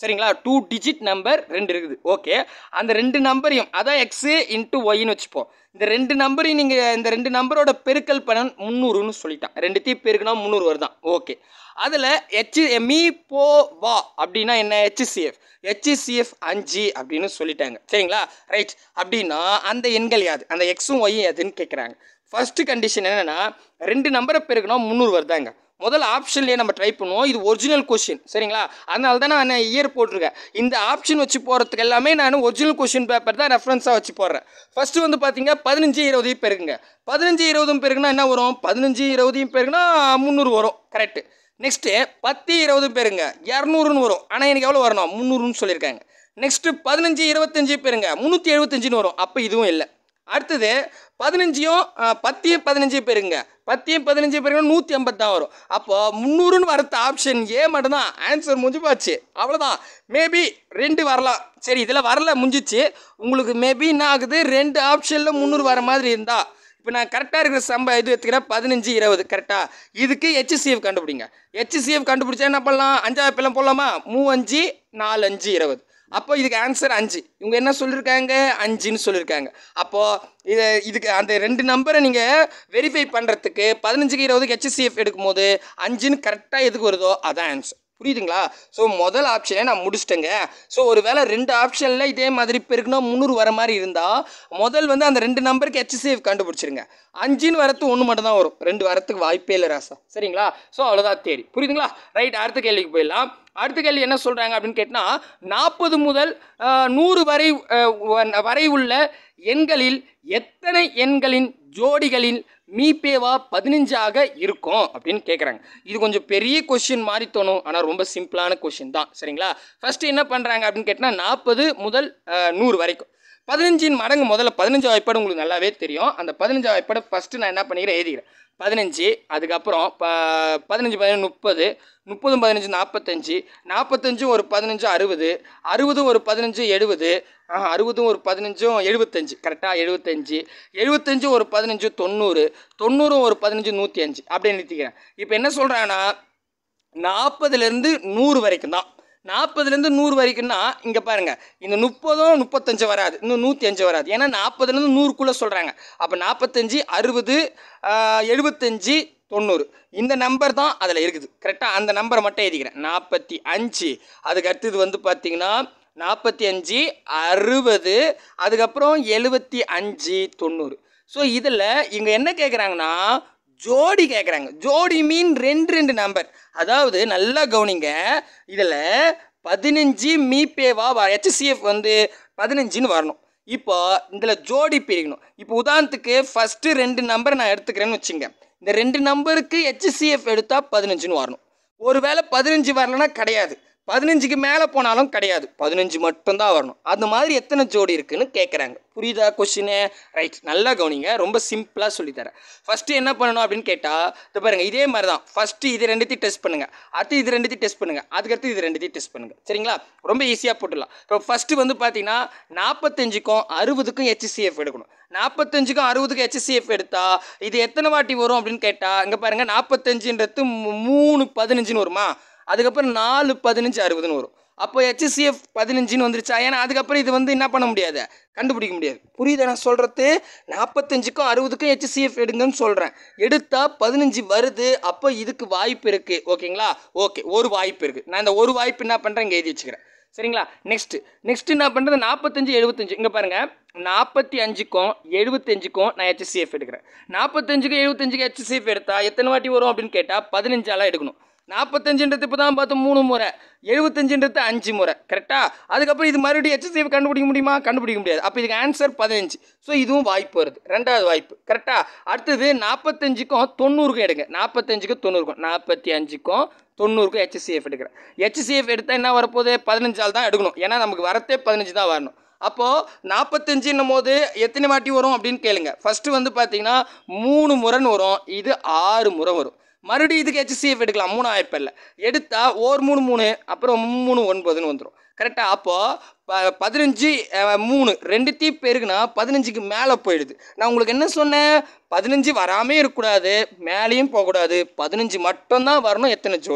சரிங்களா டூ டிஜிட் நம்பர் ரெண்டு இருக்குது ஓகே அந்த ரெண்டு நம்பரையும் அதான் எக்ஸு இன்ட்டு ஒய்னு வச்சுப்போம் இந்த ரெண்டு நம்பரையும் நீங்கள் இந்த ரெண்டு நம்பரோட பெருக்கல் பலன் முந்நூறுன்னு சொல்லிட்டான் ரெண்டுத்தையும் பெருக்குனா முந்நூறு வருதான் ஓகே அதில் ஹெச் மீ போ வா அப்படின்னா என்ன ஹெச்சிசிஎஃப் ஹெச்சிசிஎஃப் அஞ்சு அப்படின்னு சொல்லிட்டாங்க சரிங்களா ரைட் அப்படின்னா அந்த எண்கள் யாது அந்த எக்ஸும் ஒய்யும் எதுன்னு கேட்குறாங்க ஃபர்ஸ்ட் கண்டிஷன் என்னென்னா ரெண்டு நம்பரை பெருக்கணும் முந்நூறு வருதாங்க முதல் ஆப்ஷன்லேயே நம்ம ட்ரை பண்ணுவோம் இது ஒரிஜினல் கொஷின் சரிங்களா அதனால தான் நான் இயர் போட்டிருக்கேன் இந்த ஆப்ஷன் வச்சு போகிறதுக்கு எல்லாமே நான் ஒரிஜினல் கொஷின் பேப்பர் தான் ரெஃபரன்ஸாக வச்சு போடுறேன் ஃபஸ்ட்டு வந்து பார்த்தீங்க பதினஞ்சு இருபதையும் பெருக்குங்க பதினஞ்சு இருபதும் பெருக்குனா என்ன வரும் பதினஞ்சு இருபதையும் பெருக்குனா முந்நூறு வரும் கரெக்டு நெக்ஸ்ட்டு பத்து இருபது பேருங்க இரநூறுன்னு வரும் ஆனால் எனக்கு எவ்வளோ வரணும் முந்நூறுன்னு சொல்லியிருக்காங்க நெக்ஸ்ட்டு பதினஞ்சு இருபத்தஞ்சு பேருங்க முந்நூற்றி எழுபத்தஞ்சுன்னு வரும் அப்போ இதுவும் இல்லை அடுத்தது பதினஞ்சையும் அஹ், பத்தையும் பதினஞ்சு பேருங்க பத்தையும் பதினஞ்சு பேருங்க நூற்றி ஐம்பது தான் வரும் அப்போ முந்நூறுன்னு வரத்த ஆப்ஷன் ஏ மட்டும்தான் ஆன்சர் முடிஞ்சு போச்சு அவ்வளோதான் மேபி ரெண்டு வரலாம் சரி இதில் வரல முடிஞ்சிச்சு உங்களுக்கு மேபி என்ன ஆகுது ரெண்டு ஆப்ஷனில் முந்நூறு வர மாதிரி இருந்தா இப்போ நான் கரெக்டாக இருக்கிற சம்ப இது எடுத்துக்கிறேன் பதினஞ்சு இருபது கரெக்டாக இதுக்கு ஹெச்சிசிஎஃப் கண்டுபிடிங்க ஹெச்சிசிஎஃப் கண்டுபிடிச்சா என்ன பண்ணலாம் அஞ்சாவது பிள்ளை போடலாமா மூவஞ்சு நாலு அஞ்சு இருபது அப்போ இதுக்கு ஆன்சர் அஞ்சு இவங்க என்ன சொல்லியிருக்காங்க அஞ்சுன்னு சொல்லியிருக்காங்க அப்போது இது இதுக்கு அந்த ரெண்டு நம்பரை நீங்கள் வெரிஃபை பண்ணுறதுக்கு பதினஞ்சுக்கு இருபதுக்கு ஹெச்சிசிஎஃப் எடுக்கும்போது அஞ்சுன்னு கரெக்டாக எதுக்கு வருதோ அதான் ஆன்சர் புரியுதுங்களா ஸோ முதல் ஆப்ஷனே நான் முடிச்சிட்டேங்க ஸோ ஒரு வேளை ரெண்டு ஆப்ஷனில் இதே மாதிரி பெருக்குனா முந்நூறு வர மாதிரி இருந்தால் முதல் வந்து அந்த ரெண்டு நம்பருக்கு ஹெச்சிசிஎஃப் கண்டுபிடிச்சிருங்க அஞ்சுன்னு வரத்து ஒன்று மட்டும் தான் வரும் ரெண்டு வரத்துக்கு வாய்ப்பே இல்லை ராசா சரிங்களா ஸோ அவ்வளோதான் தேடி புரியுதுங்களா ரைட் அடுத்த கேள்விக்கு போயிடலாம் அடுத்த கேள்வி என்ன சொல்கிறாங்க அப்படின்னு கேட்டால் நாற்பது முதல் அஹ், நூறு வரை அஹ், வ- வரை உள்ள எண்களில் எத்தனை எண்களின் ஜோடிகளில் மீபேவா பதினஞ்சாக இருக்கும் அப்படின்னு கேட்குறாங்க இது கொஞ்சம் பெரிய கொஷின் மாதிரி தோணும் ஆனால் ரொம்ப சிம்பிளான கொஷின் தான் சரிங்களா ஃபஸ்ட்டு என்ன பண்ணுறாங்க அப்படின்னு கேட்டால் நாற்பது முதல் அஹ், நூறு வரைக்கும் பதினஞ்சின் மடங்கு முதல்ல பதினஞ்சு வாய்ப்பாடு உங்களுக்கு நல்லாவே தெரியும் அந்த பதினஞ்சு வாய்ப்பாடு ஃபஸ்ட்டு நான் என்ன பண்ணிக்கிறேன் எழுதிக்கிறேன் பதினஞ்சு அதுக்கப்புறம் ப பதினஞ்சு பதினஞ்சு முப்பது முப்பதும் பதினஞ்சு நாற்பத்தஞ்சு நாற்பத்தஞ்சும் ஒரு பதினஞ்சு அறுபது அறுபதும் ஒரு பதினஞ்சு எழுபது ஆஹா அறுபதும் ஒரு பதினஞ்சும் எழுபத்தஞ்சு கரெக்டாக எழுபத்தஞ்சு எழுபத்தஞ்சு ஒரு பதினஞ்சு தொண்ணூறு தொண்ணூறும் ஒரு பதினஞ்சு நூற்றி அஞ்சு அப்படின்னு நிறுத்திக்கிறேன் இப்போ என்ன சொல்கிறாங்கன்னா நாற்பதுலேருந்து நூறு வரைக்கும் தான் நாற்பதுலேருந்து நூறு வரைக்கும்னா இங்கே பாருங்கள் இந்த முப்பதும் முப்பத்தஞ்சு வராது இன்னும் நூற்றி அஞ்சு வராது ஏன்னா நாற்பதுலேருந்து நூறுக்குள்ளே சொல்கிறாங்க அப்போ நாற்பத்தஞ்சு அறுபது எழுபத்தஞ்சு தொண்ணூறு இந்த நம்பர் தான் அதில் இருக்குது கரெக்டாக அந்த நம்பரை மட்டும் எழுதிக்கிறேன் நாற்பத்தி அஞ்சு அதுக்கு அடுத்தது வந்து பார்த்தீங்கன்னா நாற்பத்தி அஞ்சு அறுபது அதுக்கப்புறம் எழுபத்தி அஞ்சு தொண்ணூறு ஸோ இதில் இங்கே என்ன கேட்குறாங்கன்னா ஜோடி கேட்குறாங்க ஜோடி மீன் ரெண்டு ரெண்டு நம்பர் அதாவது நல்லா கவனிங்க இதில் பதினஞ்சு மீபேவா ஹெச்சிசிஎஃப் வந்து பதினஞ்சுன்னு வரணும் இப்போ இதில் ஜோடி பிரிக்கணும் இப்போ உதாரணத்துக்கு ஃபஸ்ட்டு ரெண்டு நம்பர் நான் எடுத்துக்கிறேன்னு வச்சுங்க இந்த ரெண்டு நம்பருக்கு ஹெச்சிசிஎஃப் எடுத்தால் பதினஞ்சுன்னு வரணும் ஒருவேளை பதினஞ்சு வரலன்னா கிடையாது பதினஞ்சுக்கு மேலே போனாலும் கிடையாது பதினஞ்சு மட்டும்தான் வரணும் அந்த மாதிரி எத்தனை ஜோடி இருக்குன்னு கேட்குறாங்க புரியுதா கொஷினு ரைட் நல்லா கவனிங்க ரொம்ப சிம்பிளாக சொல்லித்தரேன் ஃபஸ்ட்டு என்ன பண்ணணும் அப்படின்னு கேட்டால் இது பாருங்கள் இதே மாதிரி தான் ஃபஸ்ட்டு இது ரெண்டுத்தையும் டெஸ்ட் பண்ணுங்கள் அடுத்து இது ரெண்டுத்தையும் டெஸ்ட் பண்ணுங்கள் அதுக்கடுத்து இது ரெண்டுத்தையும் டெஸ்ட் பண்ணுங்கள் சரிங்களா ரொம்ப ஈஸியாக போட்டுடலாம் இப்போ ஃபஸ்ட்டு வந்து பார்த்தீங்கன்னா நாற்பத்தஞ்சுக்கும் அறுபதுக்கும் ஹெச்சிசிஎஃப் எடுக்கணும் நாற்பத்தஞ்சுக்கும் அறுபதுக்கும் ஹெச்சிசிஎஃப் எடுத்தா இது எத்தனை வாட்டி வரும் அப்படின்னு கேட்டால் இங்கே பாருங்கள் நாற்பத்தஞ்சுன்றது மூ- மூணு பதினஞ்சுன்னு வருமா அதுக்கப்புறம் நாலு பதினஞ்சு அறுபதுன்னு வரும் அப்போ ஹெச்சிசிஎஃப் பதினஞ்சுன்னு வந்துருச்சா ஏன்னா அதுக்கப்புறம் இது வந்து என்ன பண்ண முடியாது கண்டுபிடிக்க முடியாது புரியுதா நான் சொல்கிறது நாற்பத்தஞ்சுக்கும் அறுபதுக்கும் ஹெச்சிசிஎஃப் எடுங்கன்னு சொல்கிறேன் எடுத்தால் பதினஞ்சு வருது அப்போ இதுக்கு வாய்ப்பு இருக்குது ஓகேங்களா ஓகே ஒரு வாய்ப்பு இருக்குது நான் இந்த ஒரு வாய்ப்பு என்ன பண்ணுறேன் இங்கே எழுதி வச்சுக்கிறேன் சரிங்களா நெக்ஸ்ட் நெக்ஸ்ட் என்ன பண்ணுறது நாற்பத்தஞ்சு எழுபத்தஞ்சு இங்கே பாருங்கள் நாற்பத்தி அஞ்சுக்கும் எழுபத்தஞ்சுக்கும் நான் ஹெச்சிசிஎஃப் எடுக்கிறேன் நாற்பத்தஞ்சுக்கும் எழுபத்தஞ்சுக்கு ஹெச்சிசிஎஃப் எடுத்தால் எத்தனை வாட்டி வரும் அப்படின்னு கேட்டால் பதினஞ்சாலாம் எடுக்கணும் நாற்பத்தஞ்சுன்றது இப்போ தான் பார்த்து மூணு முறை எழுபத்தஞ்சுன்றது அஞ்சு முறை கரெக்டாக அதுக்கப்புறம் இது மறுபடியும் ஹெச்சிசிஎஃப் கண்டுபிடிக்க முடியுமா கண்டுபிடிக்க முடியாது அப்போ இதுக்கு ஆன்சர் பதினஞ்சு ஸோ இதுவும் வாய்ப்பு வருது ரெண்டாவது வாய்ப்பு கரெக்டாக அடுத்தது நாற்பத்தஞ்சுக்கும் தொண்ணூறுக்கும் எடுங்க நாற்பத்தஞ்சுக்கும் தொண்ணூறுக்கும் நாற்பத்தி அஞ்சுக்கும் தொண்ணூறுக்கும் ஹெச்சிசிஎஃப் எடுக்கிறேன் ஹெச்சிசிஎஃப் எடுத்தால் என்ன வரப்போகுது பதினஞ்சால் தான் எடுக்கணும் ஏன்னா நமக்கு வரத்தே பதினஞ்சு தான் வரணும் அப்போது நாற்பத்தஞ்சுன்னும் போது எத்தனை வாட்டி வரும் அப்படின்னு கேளுங்க ஃபஸ்ட்டு வந்து பார்த்தீங்கன்னா மூணு முறைன்னு வரும் இது ஆறு முறை வரும் மறுபடியும் இதுக்கு ஹெச்சிசிஎஃப் எடுக்கலாம் மூணு வாய்ப்பில்ல எடுத்தால் ஓர் மூணு மூணு அப்புறம் மூணு ஒன்பதுன்னு வந்துடும் கரெக்டாக அப்போது ப பதினஞ்சு அஹ், மூணு ரெண்டுத்தையும் பேருக்குன்னா பதினஞ்சுக்கு மேலே போயிடுது நான் உங்களுக்கு என்ன சொன்னேன் பதினஞ்சு வராமே இருக்கக்கூடாது மேலேயும் போகக்கூடாது பதினஞ்சு மட்டும்தான் வரணும் எத்தனை ஜோடின்னு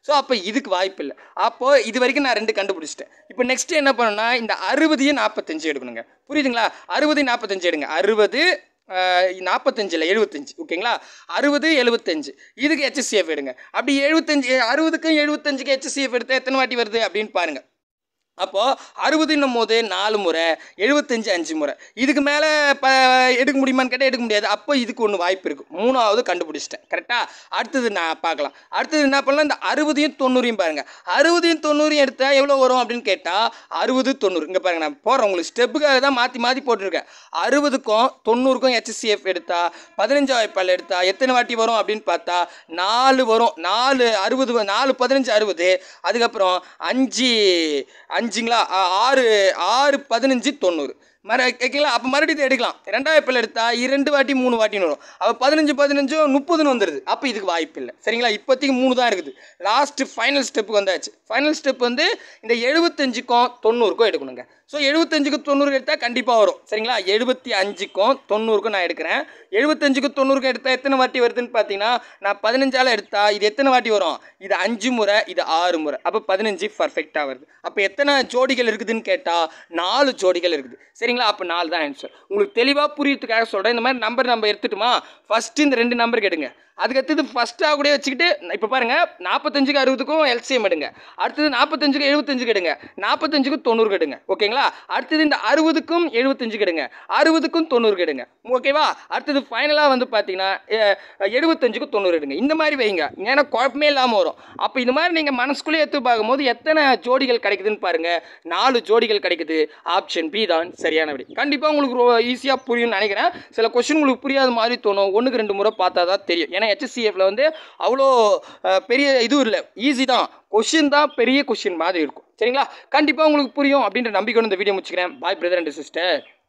ஸோ அப்போ இதுக்கு வாய்ப்பு இல்லை அப்போது இது வரைக்கும் நான் ரெண்டு கண்டுபிடிச்சிட்டேன் இப்போ நெக்ஸ்ட் என்ன பண்ணணும்னா இந்த அறுபதையும் நாற்பத்தஞ்சு எடுக்கணுங்க புரியுதுங்களா அறுபது நாற்பத்தஞ்சு எடுங்க அறுபது நாற்பத்தஞ்சில் எழுபத்தஞ்சு ஓகேங்களா அறுபது எழுபத்தஞ்சு இதுக்கு ஹெச்சிஎஃப் எடுங்க அப்படி எழுபத்தஞ்சு அறுபதுக்கும் எழுபத்தஞ்சுக்கு ஹெச்சிஎஃப் எடுத்தால் எத்தனை வாட்டி வருது அப்படின்னு பாருங்கள் அப்போது அறுபதுன்னும் போது நாலு முறை எழுபத்தஞ்சு அஞ்சு முறை இதுக்கு மேலே ப எடுக்க முடியுமான்னு கேட்டால் எடுக்க முடியாது அப்போ இதுக்கு ஒன்று வாய்ப்பு இருக்குது மூணாவது கண்டுபிடிச்சிட்டேன் கரெக்டாக அடுத்தது நான் பார்க்கலாம் அடுத்தது என்ன பண்ணலாம் இந்த அறுபதையும் தொண்ணூறையும் பாருங்கள் அறுபதையும் தொண்ணூறையும் எடுத்தால் எவ்வளோ வரும் அப்படின்னு கேட்டால் அறுபது தொண்ணூறு இங்கே பாருங்கள் நான் போகிறேன் உங்களுக்கு ஸ்டெப்புக்காக தான் மாற்றி மாற்றி போட்டிருக்கேன் அறுபதுக்கும் தொண்ணூறுக்கும் ஹெச்சிஎஃப் எடுத்தால் பதினஞ்சு வாய்ப்பால் எடுத்தால் எத்தனை வாட்டி வரும் அப்படின்னு பார்த்தா நாலு வரும் நாலு அறுபது வ- நாலு பதினஞ்சு அறுபது அதுக்கப்புறம் அஞ்சு அஞ்சுங்களா ஆ, ஆறு ஆறு பதினஞ்சு தொண்ணூறு மறு ஓகேங்களா அப்போ மறுபடியும் இதை எடுக்கலாம் ரெண்டாவது வாய்ப்பில் எடுத்தால் இரண்டு வாட்டி மூணு வாட்டின்னு வரும் அப்போ பதினஞ்சு பதினஞ்சும் முப்பதுன்னு வந்துடுது அப்போ இதுக்கு வாய்ப்பு இல்லை சரிங்களா இப்போதைக்கு மூணு தான் இருக்குது லாஸ்ட்டு ஃபைனல் ஸ்டெப்புக்கு வந்தாச்சு ஃபைனல் ஸ்டெப் வந்து இந்த எழுபத்தஞ்சுக்கும் தொண்ணூறுக்கும் எடுக்கணுங்க ஸோ எழுபத்தஞ்சுக்கு தொண்ணூறு எடுத்தால் கண்டிப்பாக வரும் சரிங்களா எழுபத்தி அஞ்சுக்கும் தொண்ணூறுக்கும் நான் எடுக்கிறேன் எழுபத்தஞ்சுக்கு தொண்ணூறுக்கும் எடுத்தால் எத்தனை வாட்டி வருதுன்னு பார்த்தீங்கன்னா நான் பதினஞ்சால் எடுத்தால் இது எத்தனை வாட்டி வரும் இது அஞ்சு முறை இது ஆறு முறை அப்போ பதினஞ்சு பர்ஃபெக்டாக வருது அப்போ எத்தனை ஜோடிகள் இருக்குதுன்னு கேட்டால் நாலு ஜோடிகள் இருக்குது சரிங்களா அப்போ நாலு தான் ஆன்சர் உங்களுக்கு தெளிவாக புரியறதுக்காக சொல்கிறேன் இந்த மாதிரி நம்பர் நம்ம எடுத்துட்டுமா ஃபஸ்ட்டு இந்த ரெண்டு நம்பருக்கு எடுங்க அதுக்கடுத்தது ஃபஸ்ட்டாக கூட வச்சுக்கிட்டு இப்போ பாருங்கள் நாற்பத்தஞ்சுக்கு அறுபதுக்கும் எல்சிஎம் எடுங்க அடுத்தது நாற்பத்தஞ்சுக்கு எழுபத்தஞ்சுக்கு எடுங்க நாற்பத்தஞ்சுக்கு தொண்ணூறுக்கு எடுங்க ஓகேங்களா அடுத்தது இந்த அறுபதுக்கும் எழுபத்தஞ்சுக்கு எடுங்க அறுபதுக்கும் தொண்ணூறுக்கு எடுங்க ஓகேவா அடுத்தது ஃபைனலாக வந்து பார்த்தீங்கன்னா எழுபத்தஞ்சுக்கு தொண்ணூறு எடுங்க இந்த மாதிரி வைங்க ஏன்னா குழப்பமே இல்லாமல் வரும் அப்போ இந்த மாதிரி நீங்கள் மனசுக்குள்ளே எடுத்து பார்க்கும்போது எத்தனை ஜோடிகள் கிடைக்குதுன்னு பாருங்கள் நாலு ஜோடிகள் கிடைக்குது ஆப்ஷன் பி தான் சரியான விடை கண்டிப்பாக உங்களுக்கு ஈஸியாக புரியும்னு நினைக்கிறேன் சில கொஷின் உங்களுக்கு புரியாத மாதிரி தோணும் ஒன்றுக்கு ரெண்டு முறை பார்த்தா தான் தெரியும் ஏன்னா ஹெச்சிஎஃப்ல வந்து அவ்வளோ அஹ், பெரிய இதுவும் இல்லை ஈஸி தான் கொஷின் தான் பெரிய கொஷின் மாதிரி இருக்கும் சரிங்களா கண்டிப்பாக உங்களுக்கு புரியும் அப்படின்ற நம்பிக்கை இந்த வீடியோ முடிச்சுக்கிறேன் பாய் பிரதர் அண்ட் சிஸ்டர்